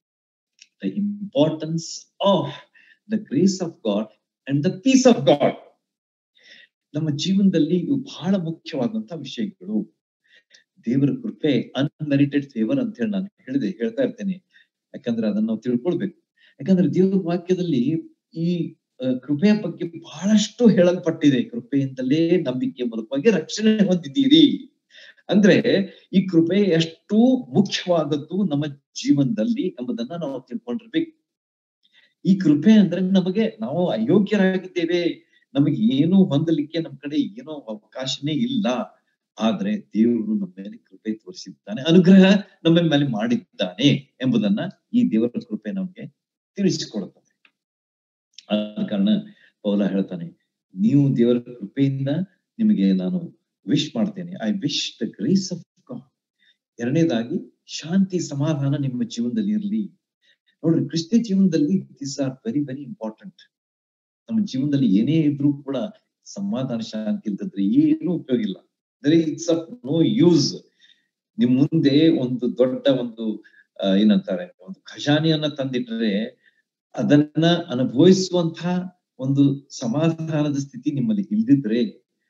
the importance of the grace of God and the peace of God ನಮ್ಮ ಜೀವನದಲ್ಲಿ ಇವು ಬಹಳ ಮುಖ್ಯವಾದಂತಹ ವಿಷಯಗಳು ದೇವರ ಕೃಪೆ ಅನ್ಮೆರಿಟೆಡ್ ಫೇವರ್ ಅಂತ ಹೇಳಿ ನಾನು ಹೇಳಿದೆ ಹೇಳ್ತಾ ಇರ್ತೇನೆ ಯಾಕಂದ್ರೆ ಅದನ್ನ ನಾವು ತಿಳ್ಕೊಳ್ಬೇಕು ಯಾಕಂದ್ರೆ ದೇವರ ವಾಕ್ಯದಲ್ಲಿ ಈ ಆ, ಕೃಪೆಯ ಬಗ್ಗೆ ಬಹಳಷ್ಟು ಹೇಳಲ್ಪಟ್ಟಿದೆ ಕೃಪೆಯಿಂದಲೇ ನಂಬಿಕೆ ಮೂಲಕವಾಗಿ ರಕ್ಷಣೆ ಹೊಂದಿದ್ದೀರಿ ಅಂದ್ರೆ ಈ ಕೃಪೆ ಎಷ್ಟು ಮುಖ್ಯವಾದದ್ದು ನಮ್ಮ ಜೀವನದಲ್ಲಿ ಎಂಬುದನ್ನ ನಾವು ತಿಳ್ಕೊಂಡಿರ್ಬೇಕು ಈ ಕೃಪೆ ಅಂದ್ರೆ ನಮಗೆ ನಾವು ಅಯೋಗ್ಯರಾಗಿದ್ದೇವೆ ನಮಗೆ ಏನು ಹೊಂದಲಿಕ್ಕೆ ನಮ್ಮ ಕಡೆ ಏನೋ ಅವಕಾಶನೇ ಇಲ್ಲ ಆದ್ರೆ ದೇವರು ನಮ್ಮ ಮೇಲೆ ಕೃಪೆ ತೋರಿಸಿದ್ದಾನೆ ಅನುಗ್ರಹ ನಮ್ಮ ಮೇಲೆ ಮಾಡಿದ್ದಾನೆ ಎಂಬುದನ್ನ ಈ ದೇವರ ಕೃಪೆ ನಮಗೆ ತಿಳಿಸಿಕೊಡುತ್ತದೆ ಆದ ಕಾರಣ ಪೌಲ ಹೇಳ್ತಾನೆ ನೀವು ದೇವರ ಕೃಪೆಯಿಂದ ನಿಮಗೆ ನಾನು ವಿಶ್ ಮಾಡ್ತೇನೆ I wish the grace of God ಎರಡನೇದಾಗಿ ಶಾಂತಿ ಸಮಾಧಾನ ನಿಮ್ಮ ಜೀವನದಲ್ಲಿ ಇರಲಿ ನೋಡ್ರಿ ಕ್ರಿಸ್ತ ಜೀವನದಲ್ಲಿ this are very very important ನಮ್ಮ ಜೀವನದಲ್ಲಿ ಏನೇ ಇದ್ರೂ ಕೂಡ ಸಮಾಧಾನ ಶಾಂತಿ ಇಲ್ದಿದ್ರೆ ಏನು ಉಪಯೋಗ ಇಲ್ಲ there it's of no use ನಿಮ್ ಮುಂದೆ ಒಂದು ದೊಡ್ಡ ಒಂದು ಆ, ಏನಂತಾರೆ ಒಂದು ಖಜಾನೆಯನ್ನ ತಂದಿಟ್ರೆ ಅದನ್ನ ಅನುಭವಿಸುವಂತಹ ಒಂದು ಸಮಾಧಾನದ ಸ್ಥಿತಿ ನಿಮ್ಮಲ್ಲಿ ಇಲ್ದಿದ್ರೆ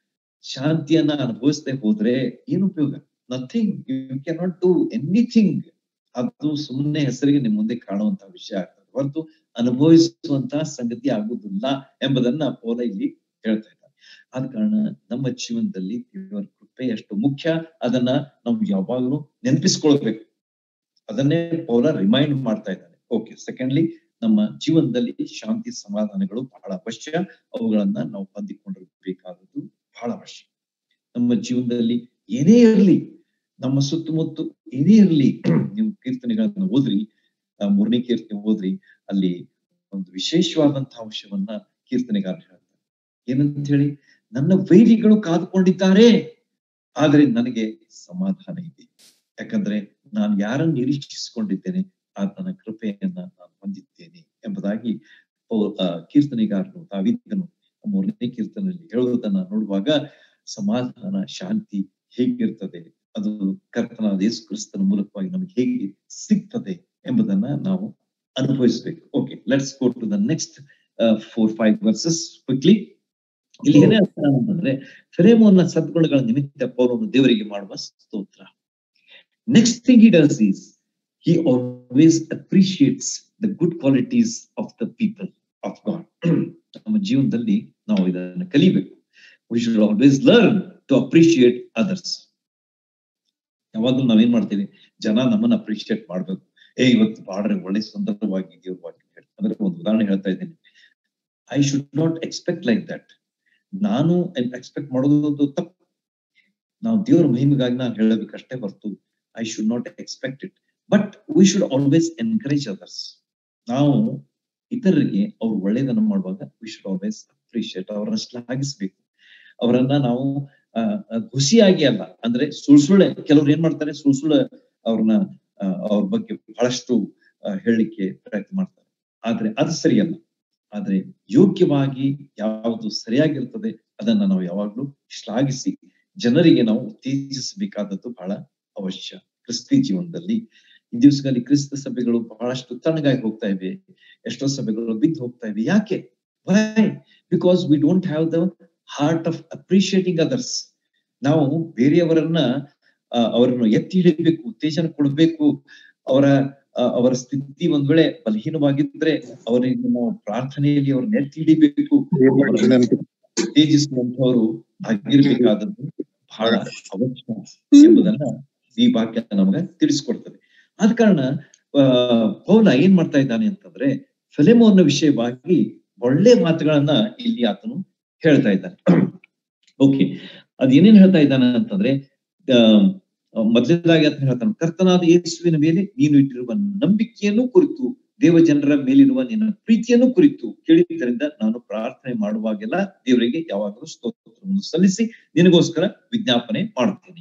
ಶಾಂತಿಯನ್ನ ಅನುಭವಿಸದೆ ಹೋದ್ರೆ ಏನು ಉಪಯೋಗ nothing you can not do anything ಅದು ಸುಮ್ಮನೆ ಹೆಸರಿಗೆ ನಿಮ್ ಮುಂದೆ ಕಾಣುವಂತಹ ವಿಷಯ ಆಗ್ತದೆ ಹೊರತು ಅನುಭವಿಸುವಂತಹ ಸಂಗತಿ ಆಗುವುದಿಲ್ಲ ಎಂಬುದನ್ನ ಪೌಲ ಇಲ್ಲಿ ಹೇಳ್ತಾ ಇದ್ದಾರೆ ಆದ ಕಾರಣ ನಮ್ಮ ಜೀವನದಲ್ಲಿ ದೇವರ ಕೃಪೆ ಎಷ್ಟು ಮುಖ್ಯ ಅದನ್ನ ನಾವು ಯಾವಾಗಲೂ ನೆನಪಿಸ್ಕೊಳ್ಬೇಕು ಅದನ್ನೇ ಪೌಲ ರಿಮೈಂಡ್ ಮಾಡ್ತಾ ಇದ್ದಾನೆ ಓಕೆ ಸೆಕೆಂಡ್ಲಿ ನಮ್ಮ ಜೀವನದಲ್ಲಿ ಶಾಂತಿ ಸಮಾಧಾನಗಳು ಬಹಳ ಅವಶ್ಯ ಅವುಗಳನ್ನ ನಾವು ಹೊಂದಿಕೊಂಡಿರ್ಬೇಕಾದದ್ದು ಬಹಳ ಅವಶ್ಯ ನಮ್ಮ ಜೀವನದಲ್ಲಿ ಏನೇ ಇರಲಿ ನಮ್ಮ ಸುತ್ತಮುತ್ತ ಏನೇ ಇರಲಿ ನೀವು ಕೀರ್ತನೆಗಳನ್ನ ಓದ್ರಿ ಆ ಮೂರನೇ ಕೀರ್ತನೆ ಓದ್ರಿ ಅಲ್ಲಿ ಒಂದು ವಿಶೇಷವಾದಂತಹ ಅಂಶವನ್ನ ಕೀರ್ತನೆಗಾರ ಹೇಳ್ತಾರೆ ಏನಂತ ಹೇಳಿ ನನ್ನ ವೈರಿಗಳು ಕಾದುಕೊಂಡಿದ್ದಾರೆ ಆದ್ರೆ ನನಗೆ ಸಮಾಧಾನ ಇದೆ ಯಾಕಂದ್ರೆ ನಾನು ಯಾರನ್ನು ನಿರೀಕ್ಷಿಸಿಕೊಂಡಿದ್ದೇನೆ ಆತನ ಕೃಪೆಯನ್ನ ನಾನು ಹೊಂದಿದ್ದೇನೆ ಎಂಬುದಾಗಿ ಪೌ- ಆ, ಕೀರ್ತನೆಗಾರನು ತಾವಿದ್ದನು ಮೂರನೇ ಕೀರ್ತನೆಯಲ್ಲಿ ಹೇಳುವುದನ್ನ ನೋಡುವಾಗ ಸಮಾಧಾನ ಶಾಂತಿ ಹೇಗಿರ್ತದೆ ಅದು ಕರ್ತನಾದ ಯೇಸು ಕ್ರಿಸ್ತನ ಮೂಲಕವಾಗಿ ನಮಗೆ ಹೇಗೆ ಸಿಗ್ತದೆ ಎಂಬುದನ್ನ ನಾವು ಅನುಭವಿಸ್ಬೇಕು okay let's go to the next four five verses quickly ಇಲ್ಲಿ ಏನೇ ಹೇಳ್ತಾನೆ ಅಂತಂದ್ರೆ ಫೆರೇಮೋನ್ನ ಸದ್ಗುಣಗಳ ನಿಮಿತ್ತ ಪೌಲನು ದೇವರಿಗೆ ಮಾಡುವ ಸ್ತೋತ್ರ next thing he does is he always appreciates the good qualities of the people of God. ನಮ್ಮ ಜೀವನದಲ್ಲಿ ನಾವು ಇದನ್ನು ಕಲಿಬೇಕು we should always learn to appreciate others ಯಾವಾಗಲೂ ನಾವೇನ್ ಮಾಡ್ತೀವಿ ಜನ ನಮ್ಮನ್ನ ಅಪ್ರಿಶಿಯೇಟ್ ಮಾಡ್ಬೇಕು ಏ ಇವತ್ತು ಬಾಡ್ರೆ ಒಳ್ಳೆ ಸುಂದರವಾಗಿ ದೇವ್ರ ವಾಕ್ಯ ಹೇಳ್ತಾರೆ. ಅಂದ್ರೆ ಒಂದು ಉದಾಹರಣೆ ಹೇಳ್ತಾ ಇದ್ದೀನಿ I should not expect like that ನಾನು ಎಕ್ಸ್ಪೆಕ್ಟ್ ಮಾಡೋದು ತಪ್ಪು ನಾವು ದೇವರ ಮಹಿಮೆಗಾಗಿ ನಾನು ಹೇಳಬೇಕಷ್ಟೇ ಹೊರತು I should not expect it but we should always encourage others ನಾವು ಇತರರಿಗೆ ಅವ್ರು ಒಳ್ಳೇದನ್ನು ಮಾಡುವಾಗ ವಿ ಶುಡ್ ಆಲ್ವೇಸ್ ಅಪ್ರಿಶಿಯೇಟ್ ಅವರನ್ನ ಶ್ಲಾಘಿಸ್ಬೇಕು ಅವರನ್ನ ನಾವು ಆ, ಆ, ಖುಷಿಯಾಗಿ ಅಲ್ಲ ಅಂದ್ರೆ ಸುಳ್ ಸುಳ್ಳೆ ಕೆಲವ್ರು ಏನ್ ಮಾಡ್ತಾರೆ ಸುಳ್ ಸುಳ್ಳೆ ಅವ್ರನ್ನ ಆ, ಅವ್ರ ಬಗ್ಗೆ ಬಹಳಷ್ಟು ಆ, ಹೇಳಲಿಕ್ಕೆ ಪ್ರಯತ್ನ ಮಾಡ್ತಾರೆ ಆದ್ರೆ ಅದು ಸರಿಯಲ್ಲ ಆದ್ರೆ ಯೋಗ್ಯವಾಗಿ ಯಾವುದು ಸರಿಯಾಗಿರ್ತದೆ ಅದನ್ನ ನಾವು ಯಾವಾಗ್ಲೂ ಶ್ಲಾಘಿಸಿ ಜನರಿಗೆ ನಾವು ಉತ್ತೇಜಿಸಬೇಕಾದದ್ದು ಬಹಳ ಅವಶ್ಯ ಕ್ರಿಸ್ತಿ ಜೀವನದಲ್ಲಿ ಈ ದಿವಸಗಳಲ್ಲಿ ಕ್ರಿಸ್ತ ಸಭೆಗಳು ಬಹಳಷ್ಟು ತಣ್ಣಗಾಗಿ ಹೋಗ್ತಾ ಇವೆ ಎಷ್ಟೋ ಸಭೆಗಳು ಬಿದ್ದು ಹೋಗ್ತಾ ಇವೆ ಯಾಕೆ why because we don't have the heart of appreciating others ನಾವು ಬೇರೆಯವರನ್ನ ಆ, ಅವರನ್ನು ಎತ್ತಿ ಹಿಡಿಬೇಕು ಉತ್ತೇಜನ ಕೊಡಬೇಕು ಅವರ ಆ, ಅವರ ಸ್ಥಿತಿ ಒಂದ್ ವೇಳೆ ಬಲಹೀನವಾಗಿದ್ರೆ ಅವರಿಗೆ ನಾವು ಪ್ರಾರ್ಥನೆಯಲ್ಲಿ ಅವ್ರನ್ನ ಎತ್ತಿ ಹಿಡಿಬೇಕು ಅವರನ್ನ ಉತ್ತೇಜಿಸುವಂತವರು ಆಗಿರ್ಬೇಕಾದದ್ದು ಬಹಳ ಅವಶ್ಯ ಎಂಬುದನ್ನ ಈ ವಾಕ್ಯ ನಮಗ ತಿಳಿಸ್ಕೊಡ್ತದೆ ಆದ ಕಾರಣ ಆ, ಪೌಲ ಏನ್ ಮಾಡ್ತಾ ಇದ್ದಾನೆ ಅಂತಂದ್ರೆ ಫಿಲೆಮೋನ ವಿಷಯವಾಗಿ ಒಳ್ಳೆ ಮಾತುಗಳನ್ನ ಇಲ್ಲಿ ಆತನು ಹೇಳ್ತಾ ಇದ್ದಾನೆ ಓಕೆ ಅದೇನೇನ್ ಹೇಳ್ತಾ ಇದ್ದಾನೆ ಅಂತಂದ್ರೆ ಆ, ಮೊದಲನೇದಾಗಿ ಆತನ ಹೇಳ್ತಾನೆ ಕರ್ತನಾದ ಯೇಸುವಿನ ಮೇಲೆ ನೀನು ಇಟ್ಟಿರುವ ನಂಬಿಕೆಯನ್ನು ಕುರಿತು ದೇವ ಜನರ ಮೇಲಿರುವ ನಿನ್ನ ಪ್ರೀತಿಯನ್ನು ಕುರಿತು ಕೇಳಿದ್ದರಿಂದ ನಾನು ಪ್ರಾರ್ಥನೆ ಮಾಡುವಾಗೆಲ್ಲ ದೇವರಿಗೆ ಯಾವಾಗಲೂ ಸ್ತೋತ್ರವನ್ನು ಸಲ್ಲಿಸಿ ನಿನಗೋಸ್ಕರ ವಿಜ್ಞಾಪನೆ ಮಾಡುತ್ತೇನೆ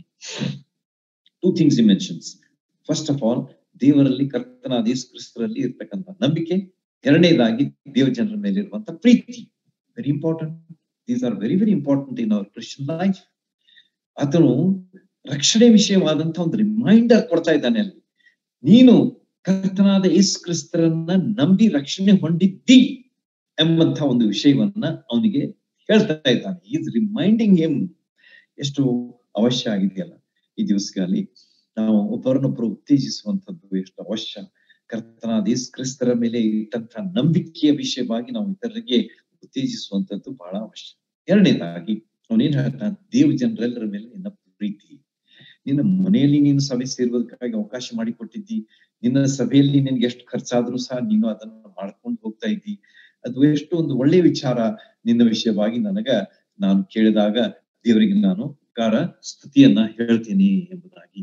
two things he mentions first of all ದೇವರಲ್ಲಿ ಕರ್ತನಾದ ಯೇಸು ಕ್ರಿಸ್ತರಲ್ಲಿ ಇರ್ತಕ್ಕಂಥ ನಂಬಿಕೆ ಎರಡನೇದಾಗಿ ದೇವ ಜನರ ಮೇಲೆ ಇರುವಂತ ಪ್ರೀತಿ very important these are very very important in our Christian life ಆತನು ರಕ್ಷಣೆ ವಿಷಯವಾದಂತ ಒಂದು ರಿಮೈಂಡರ್ ಕೊಡ್ತಾ ಇದ್ದಾನೆ ಅಲ್ಲಿ ನೀನು ಕರ್ತನಾದ ಯೇಸು ಕ್ರಿಸ್ತರನ್ನ ನಂಬಿ ರಕ್ಷಣೆ ಹೊಂದಿದ್ದಿ ಎಂಬಂತ ಒಂದು ವಿಷಯವನ್ನ ಅವನಿಗೆ ಹೇಳ್ತಾ ಇದ್ದಾನೆ ಈಸ್ ರಿಮೈಂಡಿಂಗ್ ಹಿಮ್ ಎಷ್ಟು ಅವಶ್ಯ ಆಗಿದೆಯಲ್ಲ ಈ ದಿವಸಗಳಲ್ಲಿ ನಾವು ಒಬ್ಬರನ್ನೊಬ್ಬರು ಉತ್ತೇಜಿಸುವಂತದ್ದು ಎಷ್ಟು ಅವಶ್ಯ ಕರ್ತನಾದ ಯೇಸು ಕ್ರಿಸ್ತರ ಮೇಲೆ ಇಟ್ಟಂತ ನಂಬಿಕೆಯ ವಿಷಯವಾಗಿ ನಾವು ಇತರರಿಗೆ ಉತ್ತೇಜಿಸುವಂತದ್ದು ಬಹಳ ಅವಶ್ಯ ಎರಡನೇದಾಗಿ ಅವನೇನ್ ಹೇಳ್ತಾನೆ ದೇವ ಜನರೆಲ್ಲರ ಮೇಲೆ ನಿನ್ನ ಪ್ರೀತಿ ನಿನ್ನ ಮನೆಯಲ್ಲಿ ನೀನು ಸಭೆ ಸೇರುವುದಕ್ಕಾಗಿ ಅವಕಾಶ ಮಾಡಿಕೊಟ್ಟಿದ್ದಿ ನಿನ್ನ ಸಭೆಯಲ್ಲಿ ನಿನ್ಗೆ ಎಷ್ಟು ಖರ್ಚಾದ್ರೂ ಸಹ ನೀನು ಅದನ್ನ ಮಾಡ್ಕೊಂಡು ಹೋಗ್ತಾ ಇದ್ದಿ ಅದು ಎಷ್ಟು ಒಂದು ಒಳ್ಳೆಯ ವಿಚಾರ ನಿನ್ನ ವಿಷಯವಾಗಿ ನನಗ ನಾನು ಕೇಳಿದಾಗ ದೇವರಿಗೆ ನಾನು ಕಾರ ಸ್ತುತಿಯನ್ನ ಹೇಳ್ತೀನಿ ಎಂಬುದಾಗಿ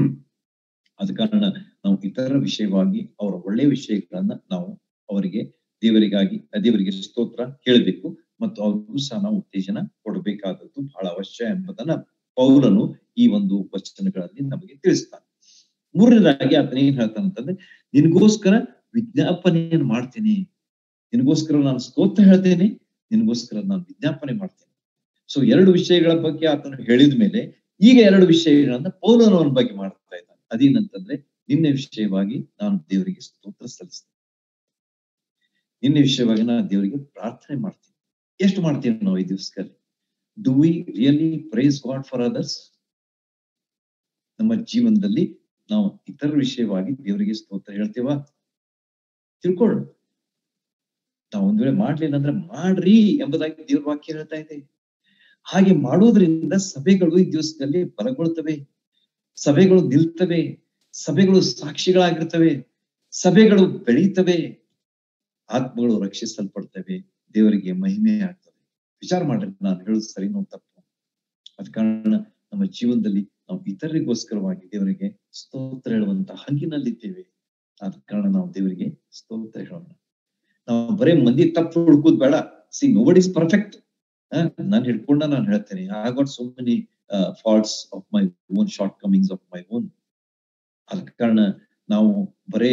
ಆದ ಕಾರಣ ನಾವು ಇತರ ವಿಷಯವಾಗಿ ಅವರ ಒಳ್ಳೆಯ ವಿಷಯಗಳನ್ನ ನಾವು ಅವರಿಗೆ ದೇವರಿಗಾಗಿ ದೇವರಿಗೆ ಸ್ತೋತ್ರ ಹೇಳಬೇಕು ಮತ್ತು ಅವ್ರಿಗೂ ಸಹ ನಾವು ಉತ್ತೇಜನ ಕೊಡಬೇಕಾದದ್ದು ಬಹಳ ಅವಶ್ಯ ಎಂಬುದನ್ನ ಪೌಲನು ಈ ಒಂದು ವಚನಗಳಲ್ಲಿ ನಮಗೆ ತಿಳಿಸ್ತಾನೆ ಮೂರನೇದಾಗಿ ಆತನ ಏನ್ ಹೇಳ್ತಾನೆ ಅಂತಂದ್ರೆ ನಿನಗೋಸ್ಕರ ವಿಜ್ಞಾಪನೆಯನ್ನು ಮಾಡ್ತೇನೆ ನಿನಗೋಸ್ಕರ ನಾನು ಸ್ತೋತ್ರ ಹೇಳ್ತೇನೆ ನಿನಗೋಸ್ಕರ ನಾನು ವಿಜ್ಞಾಪನೆ ಮಾಡ್ತೇನೆ ಸೊ ಎರಡು ವಿಷಯಗಳ ಬಗ್ಗೆ ಆತನು ಹೇಳಿದ ಮೇಲೆ ಈಗ ಎರಡು ವಿಷಯಗಳನ್ನ ಪೌಲನವನ ಬಗ್ಗೆ ಮಾಡ್ತಾ ಇದ್ದಾನೆ ಅದೇನಂತಂದ್ರೆ ನಿನ್ನೆ ವಿಷಯವಾಗಿ ನಾನು ದೇವರಿಗೆ ಸ್ತೋತ್ರ ಸಲ್ಲಿಸ್ತೇನೆ ನಿನ್ನೆ ವಿಷಯವಾಗಿ ನಾನು ದೇವರಿಗೆ ಪ್ರಾರ್ಥನೆ ಮಾಡ್ತೀನಿ ಎಷ್ಟು ಮಾಡ್ತೀವಿ ನಾವು ಈ ದಿವಸದಲ್ಲಿ do we really praise God for others ನಮ್ಮ ಜೀವನದಲ್ಲಿ ನಾವು ಇತರ ವಿಷಯವಾಗಿ ದೇವರಿಗೆ ಸ್ತೋತ್ರ ಹೇಳ್ತೇವಾ ತಿಳ್ಕೊಳ್ಳು ನಾವು ಒಂದ್ ವೇಳೆ ಮಾಡ್ಲಿಲ್ಲ ಅಂದ್ರೆ ಮಾಡ್ರಿ ಎಂಬುದಾಗಿ ದೇವ್ರ ವಾಕ್ಯ ಹೇಳ್ತಾ ಇದೆ ಹಾಗೆ ಮಾಡೋದ್ರಿಂದ ಸಭೆಗಳು ಈ ದಿವಸದಲ್ಲಿ ಬಲಗೊಳ್ತವೆ ಸಭೆಗಳು ನಿಲ್ತವೆ ಸಭೆಗಳು ಸಾಕ್ಷಿಗಳಾಗಿರ್ತವೆ ಸಭೆಗಳು ಬೆಳೀತವೆ ಆತ್ಮಗಳು ರಕ್ಷಿಸಲ್ಪಡ್ತವೆ ದೇವರಿಗೆ ಮಹಿಮೆ ಆಗ್ತದೆ ವಿಚಾರ ಮಾಡ್ರಿ ನಾನು ಹೇಳುದು ಸರಿನೋ ತಪ್ಪು ಅದ ಕಾರಣ ನಮ್ಮ ಜೀವನದಲ್ಲಿ ನಾವು ಇತರರಿಗೋಸ್ಕರವಾಗಿ ದೇವರಿಗೆ ಸ್ತೋತ್ರ ಹೇಳುವಂತ ಹಂಗಿನಲ್ಲಿದ್ದೇವೆ ಆದ ಕಾರಣ ನಾವು ದೇವರಿಗೆ ಸ್ತೋತ್ರ ಹೇಳೋಣ ನಾವು ಬರೇ ಮಂದಿ ತಪ್ಪು ಹುಡುಕುದ್ ಬೇಡ ಸಿ ನೋಬಡ್ ಇಸ್ ಪರ್ಫೆಕ್ಟ್ ನಾನು ಹಿಡ್ಕೊಂಡ ನಾನು ಹೇಳ್ತೇನೆ I got so many faults of my own shortcomings of my own ಆದ ಕಾರಣ ನಾವು ಬರೇ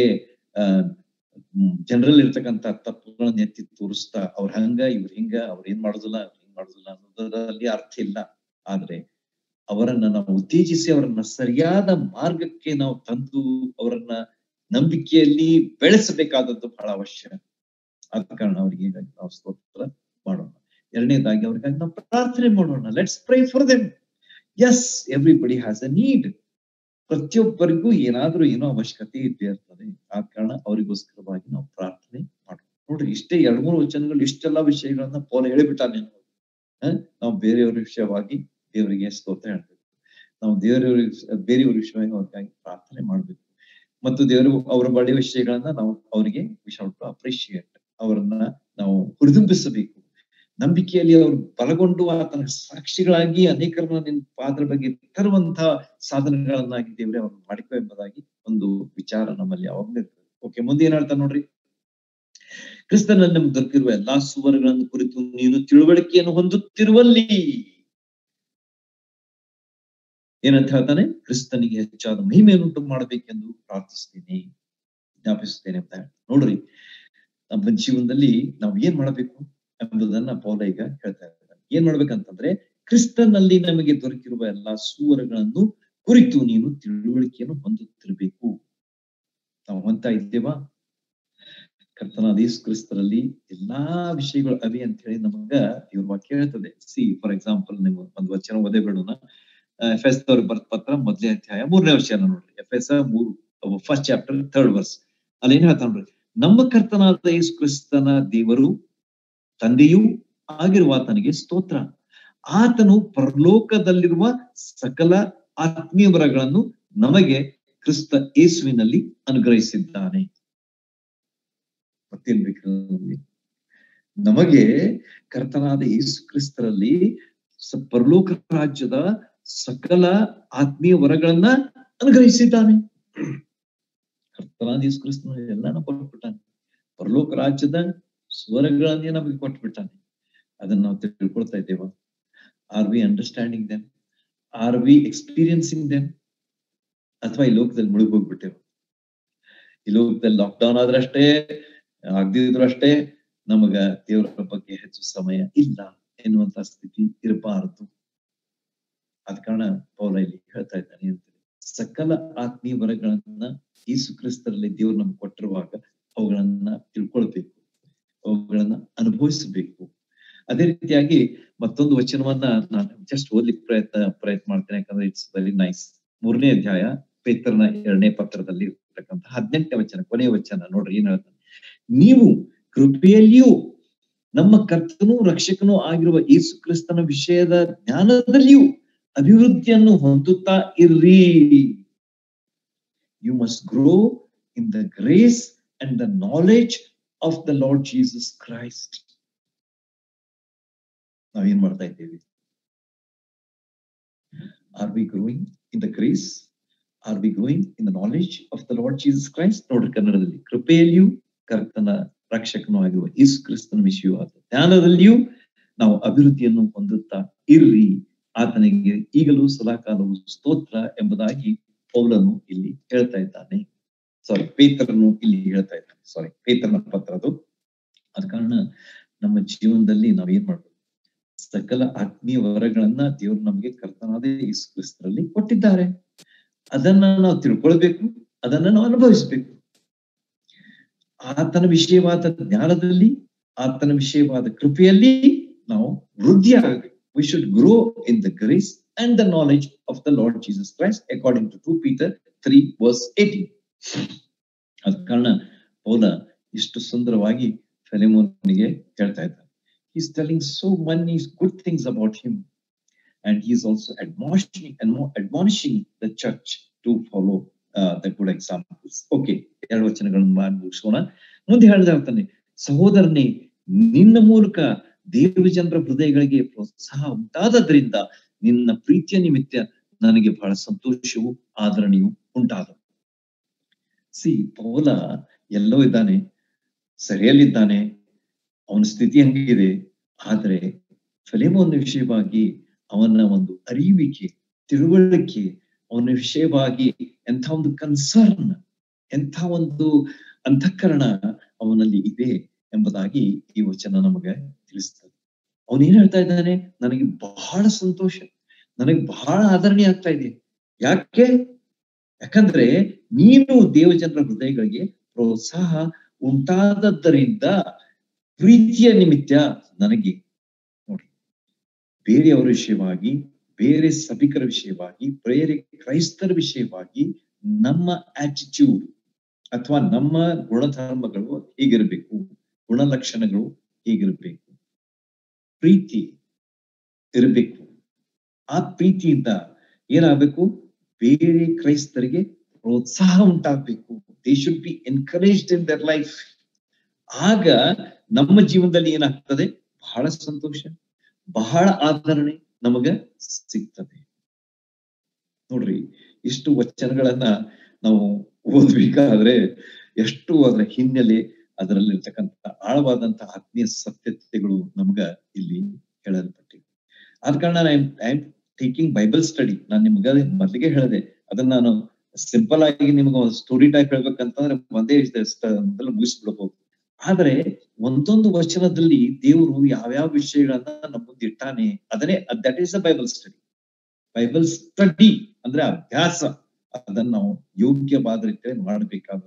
ಜನರಲ್ಲಿ ಇರ್ತಕ್ಕಂತ ತಪ್ಪುಗಳನ್ನ ಎತ್ತಿ ತೋರಿಸ್ತಾ ಅವ್ರ ಹಂಗ ಇವ್ರ ಹಿಂಗ ಅವ್ರ ಏನ್ ಮಾಡುದಿಲ್ಲ ಹಿಂಗ್ ಮಾಡುದಿಲ್ಲ ಅನ್ನೋದರಲ್ಲಿ ಅರ್ಥ ಇಲ್ಲ ಆದ್ರೆ ಅವರನ್ನ ನಾವು ಉತ್ತೇಜಿಸಿ ಅವರನ್ನ ಸರಿಯಾದ ಮಾರ್ಗಕ್ಕೆ ನಾವು ತಂದು ಅವರನ್ನ ನಂಬಿಕೆಯಲ್ಲಿ ಬೆಳೆಸಬೇಕಾದದ್ದು ಬಹಳ ಅವಶ್ಯ ಆದ ಕಾರಣ ಅವರಿಗೆ ನಾವು ಸ್ತೋತ್ರ ಮಾಡೋಣ ಎರಡನೇದಾಗಿ ಅವ್ರಿಗಾಗಿ ನಾವು ಪ್ರಾರ್ಥನೆ ಮಾಡೋಣ let's pray for them as everybody has a need ಪ್ರತಿಯೊಬ್ಬರಿಗೂ ಏನಾದ್ರೂ ಏನೋ ಅವಶ್ಯಕತೆ ಇದ್ದೇ ಇರ್ತದೆ ಆದ ಕಾರಣ ಅವರಿಗೋಸ್ಕರವಾಗಿ ನಾವು ಪ್ರಾರ್ಥನೆ ಮಾಡೋಣ ನೋಡ್ರಿ ಇಷ್ಟೇ ಎರಡ್ ಮೂರು ವಚನಗಳು ಇಷ್ಟೆಲ್ಲಾ ವಿಷಯಗಳನ್ನ ಪೌಲ ಹೇಳಿಬಿಟ್ಟಾನೆ ನಾವು ಬೇರೆಯವ್ರ ವಿಷಯವಾಗಿ ದೇವರಿಗೆ ಸ್ತೋತ್ರ ಹೇಳ್ಬೇಕು ನಾವು ದೇವರವ್ರ ಬೇರೆಯವ್ರ ವಿಷಯವಾಗಿ ಅವ್ರಿಗಾಗಿ ಪ್ರಾರ್ಥನೆ ಮಾಡ್ಬೇಕು ಮತ್ತು ದೇವರು ಅವರ ಬಳಿಯ ವಿಷಯಗಳನ್ನ ನಾವು ಅವರಿಗೆ ವಿಷಯ ಅಪ್ರಿಶಿಯೇಟ್ ಅವರನ್ನ ನಾವು ಹುರಿದುಂಬಿಸಬೇಕು ನಂಬಿಕೆಯಲ್ಲಿ ಅವರು ಬಲಗೊಂಡು ಆತನ ಸಾಕ್ಷಿಗಳಾಗಿ ಅನೇಕರನ್ನ ನಿನ್ನ ಪಾದ್ರ ಬಗ್ಗೆ ತರುವಂತಹ ಸಾಧನಗಳನ್ನಾಗಿ ದೇವರೇ ಅವ್ರನ್ನ ಮಾಡಿಕೋ ಎಂಬುದಾಗಿ ಒಂದು ವಿಚಾರ ನಮ್ಮಲ್ಲಿ ಯಾವಾಗಲೂ ಇರ್ತದೆ ಓಕೆ ಮುಂದೆ ಏನ್ ಹೇಳ್ತಾ ನೋಡ್ರಿ ಕ್ರಿಸ್ತನಲ್ಲಿ ನಮ್ಗೆ ದೊರಕಿರುವ ಎಲ್ಲಾ ಸುವರ್ಗಳನ್ನು ಕುರಿತು ನೀನು ತಿಳುವಳಿಕೆಯನ್ನು ಹೊಂದುತ್ತಿರುವಲ್ಲಿ ಏನಂತ ಹೇಳ್ತಾನೆ ಕ್ರಿಸ್ತನಿಗೆ ಹೆಚ್ಚಾದ ಮಹಿಮೆಯನ್ನುಂಟು ಮಾಡಬೇಕೆಂದು ಪ್ರಾರ್ಥಿಸ್ತೇನೆ ಜ್ಞಾಪಿಸುತ್ತೇನೆ ಅಂತ ನೋಡ್ರಿ ನಮ್ಮ ಜೀವನದಲ್ಲಿ ನಾವು ಏನ್ ಮಾಡಬೇಕು ಎಂಬುದನ್ನ ಪೌಲ ಈಗ ಹೇಳ್ತಾ ಇದ್ದಾರೆ ಏನ್ ಮಾಡ್ಬೇಕಂತಂದ್ರೆ ಕ್ರಿಸ್ತನಲ್ಲಿ ನಮಗೆ ದೊರಕಿರುವ ಎಲ್ಲಾ ಸುವರಗಳನ್ನು ಕುರಿತು ನೀನು ತಿಳುವಳಿಕೆಯನ್ನು ಹೊಂದುತ್ತಿರಬೇಕು ನಾವು ಹೊಂತಾ ಇದ್ದೇವಾ ಕರ್ತನಾದ ಯೇಸು ಕ್ರಿಸ್ತರಲ್ಲಿ ಎಲ್ಲಾ ವಿಷಯಗಳು ಅವೆ ಅಂತ ಹೇಳಿ ನಮಗ ಇವ್ರ ವಾಕ್ಯ ಹೇಳ್ತದೆ ಸಿ ಫಾರ್ ಎಕ್ಸಾಂಪಲ್ ನೀವು ಒಂದು ವಚನ ಓದೇ ಬಿಡೋಣ ಎಫ್ ಎಸ್ ಅವ್ರಿಗೆ ಬರ್ತ ಪತ್ರ ಮೊದಲೇ ಅಧ್ಯಾಯ ಮೂರನೇ ವರ್ಷ ನೋಡ್ರಿ ಎಫ್ ಎಸ್ ಮೂರು ಫಸ್ಟ್ ಚಾಪ್ಟರ್ ಥರ್ಡ್ ವರ್ಸ್ ಅಲ್ಲಿ ಏನ್ ಹೇಳ್ತಾನ ನೋಡ್ರಿ ನಮ್ಮ ಕರ್ತನಾದ ಯೇಸು ಕ್ರಿಸ್ತನ ದೇವರು ತಂದೆಯೂ ಆಗಿರುವ ಆತನಿಗೆ ಸ್ತೋತ್ರ ಆತನು ಪರಲೋಕದಲ್ಲಿರುವ ಸಕಲ ಆತ್ಮೀಯ ವರಗಳನ್ನು ನಮಗೆ ಕ್ರಿಸ್ತ ಯೇಸುವಿನಲ್ಲಿ ಅನುಗ್ರಹಿಸಿದ್ದಾನೆ ಮತ್ತೇನ್ ಬೇಕು ನಮ್ಗೆ ನಮಗೆ ಕರ್ತನಾದ ಯೇಸು ಕ್ರಿಸ್ತರಲ್ಲಿ ಸ- ಪರಲೋಕ ರಾಜ್ಯದ ಸಕಲ ಆತ್ಮೀಯ ವರಗಳನ್ನ ಅನುಗ್ರಹಿಸಿದ್ದಾನೆ ಕರ್ತನಾದ ಯೇಸು ಕ್ರಿಸ್ತನ ಎಲ್ಲಾನು ಕೊಟ್ಬಿಟ್ಟಾನೆ ಪರಲೋಕ ರಾಜ್ಯದ ಸ್ವರಗಳನ್ನೇ ನಮಗೆ ಕೊಟ್ಬಿಟ್ಟಾನೆ ಅದನ್ನ ನಾವು ತಿಳ್ಕೊಳ್ತಾ ಇದ್ದೇವ are we understanding them are we experiencing them ಅಥವಾ ಈ ಲೋಕದಲ್ಲಿ ಮುಳುಗಿ ಹೋಗ್ಬಿಟ್ಟೇವ ಈ ಲೋಕದಲ್ಲಿ ಲಾಕ್ಡೌನ್ ಆದ್ರಷ್ಟೇ ಆಗದಿದ್ರು ಅಷ್ಟೇ ನಮಗ ದೇವರ ಬಗ್ಗೆ ಹೆಚ್ಚು ಸಮಯ ಇಲ್ಲ ಎನ್ನುವಂತ ಸ್ಥಿತಿ ಇರಬಾರದು ಆದ ಕಾರಣ ಪೌಲ ಇಲ್ಲಿ ಹೇಳ್ತಾ ಇದ್ದಾನೆ ಅಂತ ಸಕಲ ಆತ್ಮೀಯ ವರಗಳನ್ನ ಯೇಸು ಕ್ರಿಸ್ತರಲ್ಲಿ ದೇವರು ನಮ್ಗೆ ಕೊಟ್ಟಿರುವಾಗ ಅವುಗಳನ್ನ ತಿಳ್ಕೊಳ್ಬೇಕು ಅವುಗಳನ್ನ ಅನುಭವಿಸಬೇಕು ಅದೇ ರೀತಿಯಾಗಿ ಮತ್ತೊಂದು ವಚನವನ್ನ ನಾನು ಜಸ್ಟ್ ಓದ್ಲಿಕ್ಕೆ ಪ್ರಯತ್ನ ಪ್ರಯತ್ನ ಮಾಡ್ತೇನೆ ಯಾಕಂದ್ರೆ ಇಟ್ಸ್ ವೆರಿ ನೈಸ್ ಮೂರನೇ ಅಧ್ಯಾಯ ಪೇತ್ರನ ಎರಡನೇ ಪತ್ರದಲ್ಲಿ ಇರ್ತಕ್ಕಂಥ ಹದಿನೆಂಟನೇ ವಚನ ಕೊನೆಯ ವಚನ ನೋಡ್ರಿ ಏನ್ ಹೇಳ್ತಾನೆ ನೀವು ಕೃಪೆಯಲ್ಲಿಯೂ ನಮ್ಮ ಕರ್ತನೂ ರಕ್ಷಕನೂ ಆಗಿರುವ ಯೇಸು ಕ್ರಿಸ್ತನ ವಿಷಯದ ಜ್ಞಾನದಲ್ಲಿಯೂ ಅಭಿವೃದ್ಧಿಯನ್ನು ಹೊಂದುತ್ತಾ ಇರ್ರಿ you must grow in the grace and the knowledge of the Lord Jesus Christ ನಾವೇನ್ ಮಾಡ್ತಾ ಇದ್ದೇವೆ are we growing in the grace are we growing in the knowledge of the Lord Jesus Christ ನೋಡ್ರಿ ಕನ್ನಡದಲ್ಲಿ ಕೃಪೆಯಲ್ಲಿಯೂ ಕರ್ತನ ರಕ್ಷಕನೂ ಆಗಿರುವ ಯೇಸು ಕ್ರಿಸ್ತನ ವಿಷಯವಾದ ಜ್ಞಾನದಲ್ಲಿಯೂ ನಾವು ಅಭಿವೃದ್ಧಿಯನ್ನು ಹೊಂದುತ್ತಾ ಇರ್ರಿ ಆತನಿಗೆ ಈಗಲೂ ಸದಾಕಾಲವು ಸ್ತೋತ್ರ ಎಂಬುದಾಗಿ ಪೌಲನು ಇಲ್ಲಿ ಹೇಳ್ತಾ ಇದ್ದಾನೆ ಸಾರಿ ಪೇತ್ರನು ಇಲ್ಲಿ ಹೇಳ್ತಾ ಇದ್ದಾನೆ ಸಾರಿ ಪೇತ್ರನ ಪತ್ರ ಅದು ಅದ ಕಾರಣ ನಮ್ಮ ಜೀವನದಲ್ಲಿ ನಾವ್ ಏನ್ ಮಾಡ್ಬೇಕು ಸಕಲ ಆತ್ಮೀಯ ವರಗಳನ್ನ ದೇವರು ನಮಗೆ ಕರ್ತನಾದ ಯೇಸು ಕ್ರಿಸ್ತರಲ್ಲಿ ಕೊಟ್ಟಿದ್ದಾರೆ ಅದನ್ನ ನಾವು ತಿಳ್ಕೊಳ್ಬೇಕು ಅದನ್ನ ನಾವು ಅನುಭವಿಸ್ಬೇಕು ಆತನ ವಿಷಯವಾದ ಜ್ಞಾನದಲ್ಲಿ ಆತನ ವಿಷಯವಾದ ಕೃಪೆಯಲ್ಲಿ ನಾವು ವೃದ್ಧಿ ಆಗಬೇಕು we should grow in the grace and the knowledge of the Lord Jesus Christ according to two Peter three verse eighteen ಅದ ಕಾರಣ ಪೌಲ ಇಷ್ಟು ಸುಂದರವಾಗಿ ಫೆಲಿಮೋನಿಗೆ ಹೇಳ್ತಾ ಇದ್ದಾನೆ is telling so many good things about him and he is also admonishing and more admonishing the church to follow uh, the good examples. Okay, ಎರಡು ವಚನಗಳನ್ನು ಮಾಡಿ ಮುಗಿಸೋಣ ಮುಂದೆ ಹೇಳ್ತಾ ಇರ್ತಾನೆ ಸಹೋದರನೇ ನಿನ್ನ ಮೂಲಕ ದೇವ ಜನರ ಹೃದಯಗಳಿಗೆ ಪ್ರೋತ್ಸಾಹ ಉಂಟಾದದ್ರಿಂದ ನಿನ್ನ ಪ್ರೀತಿಯ ನಿಮಿತ್ತ ನನಗೆ ಬಹಳ ಸಂತೋಷವು ಆದರಣೆಯು ಉಂಟಾದವು ಸಿ ಪೌಲ ಎಲ್ಲೋ ಇದ್ದಾನೆ ಸರಿಯಲ್ಲಿದ್ದಾನೆ ಅವನ ಸ್ಥಿತಿ ಹಂಗಿದೆ ಆದ್ರೆ ಫೆಲೆಮೋನ್ ವಿಷಯವಾಗಿ ಅವನ ಒಂದು ಅರಿವಿಕೆ ತಿಳುವಳಿಕೆ ಅವನ ವಿಷಯವಾಗಿ ಎಂಥ ಒಂದು ಕನ್ಸರ್ನ್ ಎಂಥ ಒಂದು ಅಂತಃಕರಣ ಅವನಲ್ಲಿ ಇದೆ ಎಂಬುದಾಗಿ ಈ ವಚನ ನಮಗೆ ತಿಳಿಸ್ತದೆ ಅವನು ಏನ್ ಹೇಳ್ತಾ ಇದ್ದಾನೆ ನನಗೆ ಬಹಳ ಸಂತೋಷ ನನಗೆ ಬಹಳ ಆದರಣೆ ಆಗ್ತಾ ಇದೆ ಯಾಕೆ ಯಾಕಂದ್ರೆ ನೀನು ದೇವಜನರ ಹೃದಯಗಳಿಗೆ ಪ್ರೋತ್ಸಾಹ ಉಂಟಾದದ್ದರಿಂದ ಪ್ರೀತಿಯ ನಿಮಿತ್ತ ನನಗೆ ನೋಡಿ ಬೇರೆಯವರ ವಿಷಯವಾಗಿ ಬೇರೆ ಸಭಿಕರ ವಿಷಯವಾಗಿ ಬೇರೆ ಕ್ರೈಸ್ತರ ವಿಷಯವಾಗಿ ನಮ್ಮ ಆಟಿಟ್ಯೂಡ್ ಅಥವಾ ನಮ್ಮ ಗುಣಧರ್ಮಗಳು ಹೇಗಿರಬೇಕು ಗುಣಲಕ್ಷಣಗಳು ಹೇಗಿರಬೇಕು ಪ್ರೀತಿ ಇರಬೇಕು ಆ ಪ್ರೀತಿಯಿಂದ ಏನಾಗಬೇಕು ಬೇರೆ ಕ್ರೈಸ್ತರಿಗೆ ಪ್ರೋತ್ಸಾಹ ಉಂಟಾಗಬೇಕು they should be encouraged in their life ಆಗ ನಮ್ಮ ಜೀವನದಲ್ಲಿ ಏನಾಗ್ತದೆ ಬಹಳ ಸಂತೋಷ ಬಹಳ ಆದರಣೆ ನಮಗ ಸಿಗ್ತದೆ ನೋಡ್ರಿ ಇಷ್ಟು ವಚನಗಳನ್ನ ನಾವು ಓದ್ಬೇಕಾದ್ರೆ ಎಷ್ಟು ಅದರ ಹಿನ್ನೆಲೆ ಅದರಲ್ಲಿರ್ತಕ್ಕಂಥ ಆಳವಾದಂತಹ ಆತ್ಮೀಯ ಸತ್ಯತೆಗಳು ನಮ್ಗ ಇಲ್ಲಿ ಹೇಳಲ್ಪಟ್ಟಿವೆ ಆದ ಕಾರಣ I am taking Bible study ನಾನು ನಿಮ್ಗ ಮೊದಲಿಗೆ ಹೇಳಿದೆ ಅದನ್ನ ನಾನು ಸಿಂಪಲ್ ಆಗಿ ನಿಮ್ಗೆ ಒಂದು ಸ್ಟೋರಿ ಟೈಪ್ ಹೇಳ್ಬೇಕಂತಂದ್ರೆ ಒಂದೇ ಮೊದಲು ಮುಗಿಸ್ಬಿಡ್ಬೋದು ಆದ್ರೆ ಒಂದೊಂದು ವಚನದಲ್ಲಿ ದೇವರು ಯಾವ್ಯಾವ ವಿಷಯಗಳನ್ನ ನಮ್ಮ ಮುಂದೆ ಇಟ್ಟಾನೆ ಅದನ್ನೇ that is a Bible study Bible study ಅಂದ್ರೆ ಅಭ್ಯಾಸ ಅದನ್ನ ನಾವು ಯೋಗ್ಯವಾದ ರೀತಿಯಲ್ಲಿ ಮಾಡಬೇಕಾದದ್ದು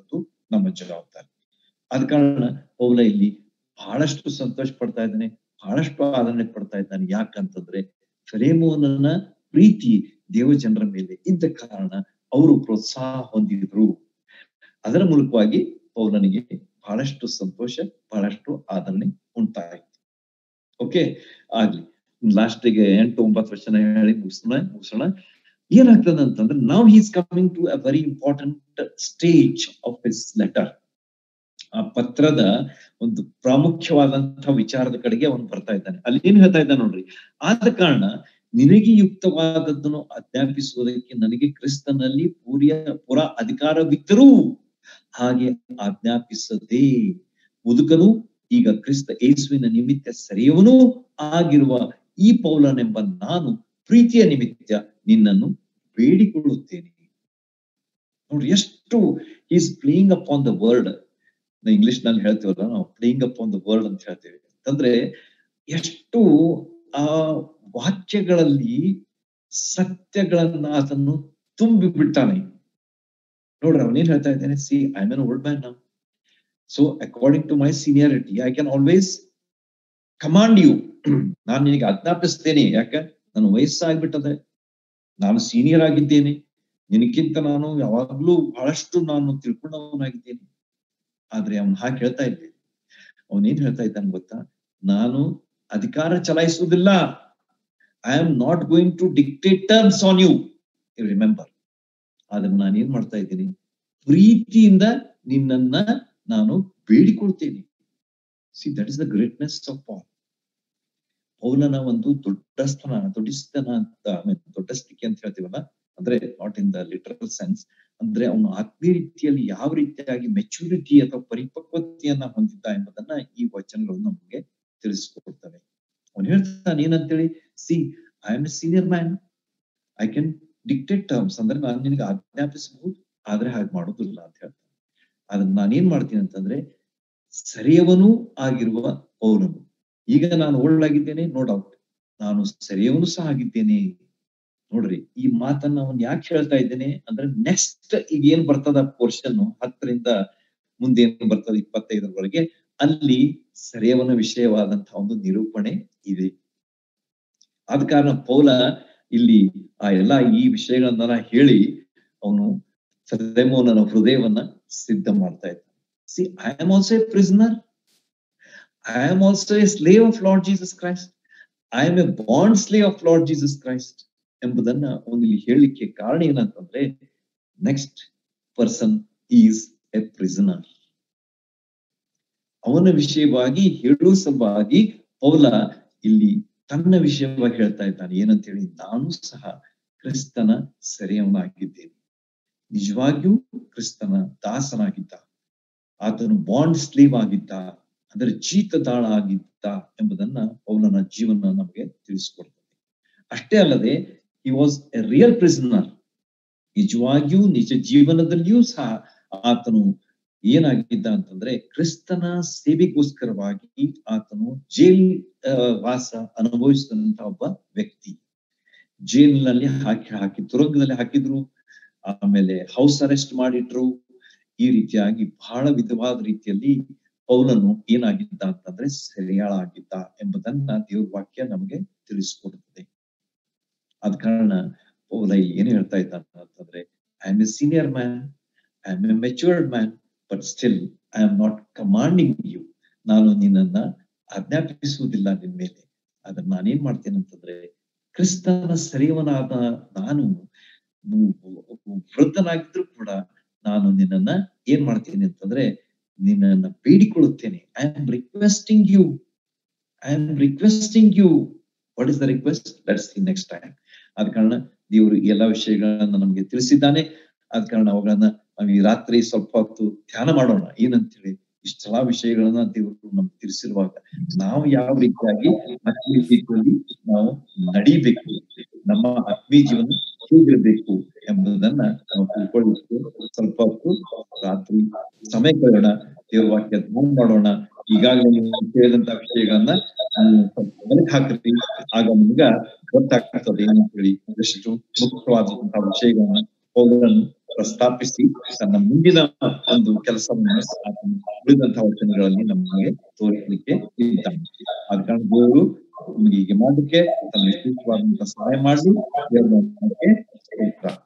ನಮ್ಮ ಜವಾಬ್ದಾರಿ ಆದ ಕಾರಣ ಪೌಲ ಇಲ್ಲಿ ಬಹಳಷ್ಟು ಸಂತೋಷ ಪಡ್ತಾ ಇದ್ದಾನೆ ಬಹಳಷ್ಟು ಆದರಣೆ ಪಡ್ತಾ ಇದ್ದಾನೆ ಯಾಕಂತಂದ್ರೆ ಫೆಲೇಮೋನನ ಪ್ರೀತಿ ದೇವ ಜನರ ಮೇಲೆ ಇದ್ದ ಕಾರಣ ಅವರು ಪ್ರೋತ್ಸಾಹ ಹೊಂದಿದ್ರು ಅದರ ಮೂಲಕವಾಗಿ ಪೌಲನಿಗೆ ಬಹಳಷ್ಟು ಸಂತೋಷ ಬಹಳಷ್ಟು ಆದರಣೆ ಉಂಟಾಯಿತು ಓಕೆ ಆಗ್ಲಿ ಲಾಸ್ಟಿಗೆ ಎಂಟು ಒಂಬತ್ತು ವರ್ಷನ ಹೇಳಿ ಮುಗಿಸೋಣ ಮುಗಿಸೋಣ ಏನಾಗ್ತದೆ ಅಂತಂದ್ರೆ ನಾವ್ is coming to a very important stage of his letter ಆ ಪತ್ರದ ಒಂದು ಪ್ರಾಮುಖ್ಯವಾದಂತಹ ವಿಚಾರದ ಕಡೆಗೆ ಅವನು ಬರ್ತಾ ಇದ್ದಾನೆ ಅಲ್ಲಿ ಏನ್ ಹೇಳ್ತಾ ಇದ್ದಾನೆ ನೋಡ್ರಿ ಆದ ಕಾರಣ ನಿನಗೆ ಯುಕ್ತವಾದದ್ದನ್ನು ಆಜ್ಞಾಪಿಸುವುದಕ್ಕೆ ನನಗೆ ಕ್ರಿಸ್ತನಲ್ಲಿ ಪೂರ್ಯ ಪುರ ಅಧಿಕಾರವಿದ್ದರೂ ಹಾಗೆ ಆಜ್ಞಾಪಿಸದೆ ಮುದುಕನು ಈಗ ಕ್ರಿಸ್ತ ಯೇಸುವಿನ ನಿಮಿತ್ತ ಸರಿಯವನೂ ಆಗಿರುವ ಈ ಪೌಲನೆಂಬ ನಾನು ಪ್ರೀತಿಯ ನಿಮಿತ್ತ ನಿನ್ನನ್ನು ಬೇಡಿಕೊಳ್ಳುತ್ತೇನೆ ನೋಡ್ರಿ ಎಷ್ಟು is playing up on the world English ನಲ್ಲಿ ಹೇಳ್ತೀವಲ್ಲ ನಾವು playing up on the world ಅಂತ ಹೇಳ್ತೇವೆ ಅಂದ್ರೆ ಎಷ್ಟು ಆ ವಾಕ್ಯಗಳಲ್ಲಿ ಸತ್ಯಗಳನ್ನ ಆತನು ತುಂಬಿ ಬಿಟ್ಟಾನೆ ನೋಡ್ರಿ ಅವನೇನ್ ಹೇಳ್ತಾ ಇದ್ದೇನೆ see I an old man ನಾವು so according to my seniority I can always command you ನಾನು ನಿನಗೆ ಆಜ್ಞಾಪಿಸ್ತೇನೆ ಯಾಕ ನನ್ನ ವಯಸ್ಸಾಗ್ಬಿಟ್ಟದೆ ನಾನು ಸೀನಿಯರ್ ಆಗಿದ್ದೇನೆ ನಿನಕ್ಕಿಂತ ನಾನು ಯಾವಾಗ್ಲೂ ಬಹಳಷ್ಟು ನಾನು ತಿಳ್ಕೊಂಡವನಾಗಿದ್ದೇನೆ ಆದ್ರೆ ಅವನ್ ಹಾಗೆ ಹೇಳ್ತಾ ಇದ್ದೇನೆ ಅವನೇನ್ ಹೇಳ್ತಾ ಇದ್ದಾನೆ ಗೊತ್ತಾ ನಾನು ಅಧಿಕಾರ ಚಲಾಯಿಸುವುದಿಲ್ಲ I am not going to dictate terms on you remember ಆದ್ರೆ ನಾನು ಏನ್ ಮಾಡ್ತಾ ಇದ್ದೀನಿ ಪ್ರೀತಿಯಿಂದ ನಿನ್ನನ್ನ ನಾನು ಬೇಡಿಕೊಳ್ತೇನೆ see that is the greatness of Paul ಪೌಲನ ಒಂದು ದೊಡ್ಡಸ್ತನ ದೊಡ್ಡಸ್ತನ ಅಂತ ದೊಡ್ಡಸ್ತಿಕೆ ಅಂತ ಹೇಳ್ತೀವಲ್ಲ ಅಂದ್ರೆ not in the literal sense ಅಂದ್ರೆ ಅವನು ಆತ್ಮೀಯ ರೀತಿಯಲ್ಲಿ ಯಾವ ರೀತಿಯಾಗಿ ಮೆಚುರಿಟಿ ಅಥವಾ ಪರಿಪಕ್ವತೆಯನ್ನ ಹೊಂದಿದ್ದ ಎಂಬುದನ್ನ ಈ ವಚನಗಳು ನಮಗೆ ತಿಳಿಸ್ಕೊಡ್ತವೆ ಅವನು ಹೇಳ್ತಾನೆ ಏನಂತೇಳಿ see I am a senior man I can dictate terms ಅಂದ್ರೆ ನಾನು ನಿನಗೆ ಆಜ್ಞಾಪಿಸಬಹುದು ಆದ್ರೆ ಹಾಗೆ ಮಾಡೋದಿಲ್ಲ ಅಂತ ಹೇಳ್ತಾನೆ ಅದನ್ನ ನಾನೇನ್ ಮಾಡ್ತೀನಿ ಅಂತಂದ್ರೆ ಸರಿಯವನೂ ಆಗಿರುವ ಪೌಲನು ಈಗ ನಾನು ಒಳ್ಳಾಗಿದ್ದೇನೆ ನೋ ಡೌಟ್ ನಾನು ಸರಿಯವನು ಸಹ ಆಗಿದ್ದೇನೆ ನೋಡ್ರಿ ಈ ಮಾತನ್ನ ಅವನ್ ಯಾಕೆ ಹೇಳ್ತಾ ಇದ್ದೇನೆ ಅಂದ್ರೆ ನೆಕ್ಸ್ಟ್ ಈಗ ಏನ್ ಬರ್ತದ ಪೋರ್ಷನ್ ಹತ್ತರಿಂದ ಮುಂದೆ ಏನ್ ಬರ್ತದ ಇಪ್ಪತ್ತೈದರವರೆಗೆ ಅಲ್ಲಿ ಸರಿಯವನ ವಿಷಯವಾದಂತಹ ಒಂದು ನಿರೂಪಣೆ ಇದೆ ಆದ ಕಾರಣ ಪೌಲ ಇಲ್ಲಿ ಆ ಎಲ್ಲಾ ಈ ವಿಷಯಗಳನ್ನ ಹೇಳಿ ಅವನು ಸದೆಮೋನನ ಹೃದಯವನ್ನ ಸಿದ್ಧ ಮಾಡ್ತಾ ಇದ್ದ see I am also a prisoner I am also a slave of Lord Jesus Christ I am a bond slave of Lord Jesus Christ ಎಂಬುದನ್ನ ಅವನು ಇಲ್ಲಿ ಹೇಳಲಿಕ್ಕೆ ಕಾರಣ ಏನಂತಂದ್ರೆ next person is a prisoner ಅವನ ವಿಷಯವಾಗಿ ಹೇಳುವ ಸಲುವಾಗಿ ಪೌಲ ಇಲ್ಲಿ ತನ್ನ ವಿಷಯವಾಗಿ ಹೇಳ್ತಾ ಇದ್ದಾನೆ ಏನಂತ ಹೇಳಿ ನಾನು ಸಹ ಕ್ರಿಸ್ತನ ಸೆರೆಯವನಾಗಿದ್ದೇನೆ ನಿಜವಾಗಿಯೂ ಕ್ರಿಸ್ತನ ದಾಸನಾಗಿದ್ದ ಆತನು ಬಾಂಡ್ ಸ್ಲೀವ್ ಆಗಿದ್ದ ಅದರ ಜೀತದಾಳ ಆಗಿದ್ದ ಎಂಬುದನ್ನ ಪೌಲನ ಜೀವನ ನಮಗೆ ತಿಳಿಸ್ಕೊಡ್ತದೆ ಅಷ್ಟೇ ಅಲ್ಲದೆ he was a real prisoner ನಿಜವಾಗಿಯೂ ನಿಜ ಜೀವನದಲ್ಲಿಯೂ ಸಹ ಆತನು ಏನಾಗಿದ್ದ ಅಂತಂದ್ರೆ ಕ್ರಿಸ್ತನ ಸೇವೆಗೋಸ್ಕರವಾಗಿ ಆತನು ಜೈಲ್ ವಾಸ ಅನುಭವಿಸಿದಂತ ಒಬ್ಬ ವ್ಯಕ್ತಿ ಜೈಲಿನಲ್ಲಿ ಹಾಕಿ ಹಾಕಿ ತುರಂಗದಲ್ಲಿ ಹಾಕಿದ್ರು ಆಮೇಲೆ ಹೌಸ್ ಅರೆಸ್ಟ್ ಮಾಡಿಟ್ರು ಈ ರೀತಿಯಾಗಿ ಬಹಳ ವಿಧವಾದ ರೀತಿಯಲ್ಲಿ ಪೌಲನು ಏನಾಗಿದ್ದ ಅಂತಂದ್ರೆ ಸೆರೆಯಾಳ ಆಗಿದ್ದ ಎಂಬುದನ್ನ ದೇವ್ರ ವಾಕ್ಯ ನಮಗೆ ತಿಳಿಸ್ಕೊಡುತ್ತದೆ ಆದ ಕಾರಣ ಪೌಲ ಏನ್ ಹೇಳ್ತಾ ಇದ್ದಾನ ಅಂತಂದ್ರೆ I am a senior man I am a matured man but still I am not commanding you ನಾನು ನಿನ್ನನ್ನ ಆಜ್ಞಾಪಿಸುವುದಿಲ್ಲ ನಿನ್ ಮೇಲೆ ಅದನ್ನ ನಾನೇನ್ ಮಾಡ್ತೇನೆ ಅಂತಂದ್ರೆ ಕ್ರಿಸ್ತನ ಸರಿಯವನಾದ ನಾನು ವೃದ್ಧನಾಗಿದ್ರು ಕೂಡ ನಾನು ನಿನ್ನನ್ನ ಏನ್ ಮಾಡ್ತೀನಿ ಅಂತಂದ್ರೆ ನಿನ್ನನ್ನ ಬೇಡಿಕೊಳ್ಳುತ್ತೇನೆ I am requesting you I am requesting you what is the request let's see next time ಆದ ಕಾರಣ ದೇವರು ಎಲ್ಲ ವಿಷಯಗಳನ್ನ ನಮ್ಗೆ ತಿಳಿಸಿದ್ದಾನೆ ಆದ ಕಾರಣ ಅವುಗಳನ್ನ ನಾವು ಈ ರಾತ್ರಿ ಸ್ವಲ್ಪ ಹೊತ್ತು ಧ್ಯಾನ ಮಾಡೋಣ ಏನಂತೇಳಿ ಇಷ್ಟೆಲ್ಲಾ ವಿಷಯಗಳನ್ನ ದೇವರು ನಮ್ಗೆ ತಿಳಿಸಿರುವಾಗ ನಾವು ಯಾವ ರೀತಿಯಾಗಿ ಆತ್ಮೀಯ ರೀತಿಯಲ್ಲಿ ನಾವು ನಡಿಬೇಕು ನಮ್ಮ ಆತ್ಮೀಯ ಜೀವನ ಹೇಗಿರ್ಬೇಕು ಎಂಬುದನ್ನ ನಾವು ತಿಳ್ಕೊಳ್ಳಿಕ್ಕೆ ಸ್ವಲ್ಪ ಹೊತ್ತು ರಾತ್ರಿ ಸಮಯ ಕಳೆಯೋಣ ದೇವ್ರ ವಾಕ್ಯ ಧ್ಯಾನ ಮಾಡೋಣ ಈಗಾಗಲೇ ನೀವು ಕೇಳಿದಂತ ವಿಷಯಗಳನ್ನ ಗಮನಕ್ಕೆ ಹಾಕ್ರಿ ಆಗ ನಿಮ್ಗ ಗೊತ್ತಾಗ್ತದೆ ಏನಂತ ಹೇಳಿ ಎಷ್ಟು ಮುಖ್ಯವಾದಂತಹ ವಿಷಯಗಳನ್ನ ಪೌಲನು ಪ್ರಸ್ತಾಪಿಸಿ ತನ್ನ ಮುಂದಿನ ಒಂದು ಕೆಲಸವನ್ನು ಆತನು ಉಳಿದಂತಹ ವಚನಗಳಲ್ಲಿ ನಮಗೆ ತೋರಿಸಲಿಕ್ಕೆ ಇದ್ದಾನೆ ಆದ ಕಾರಣ ದೇವರು ನಮಗೆ ಹೀಗೆ ಮಾಡಲಿಕ್ಕೆ ತನ್ನ ವಿಶೇಷವಾದಂತಹ ಸಹಾಯ ಮಾಡಿ ದೇವರ ನಾಮಕ್ಕೆ ಸ್ತೋತ್ರ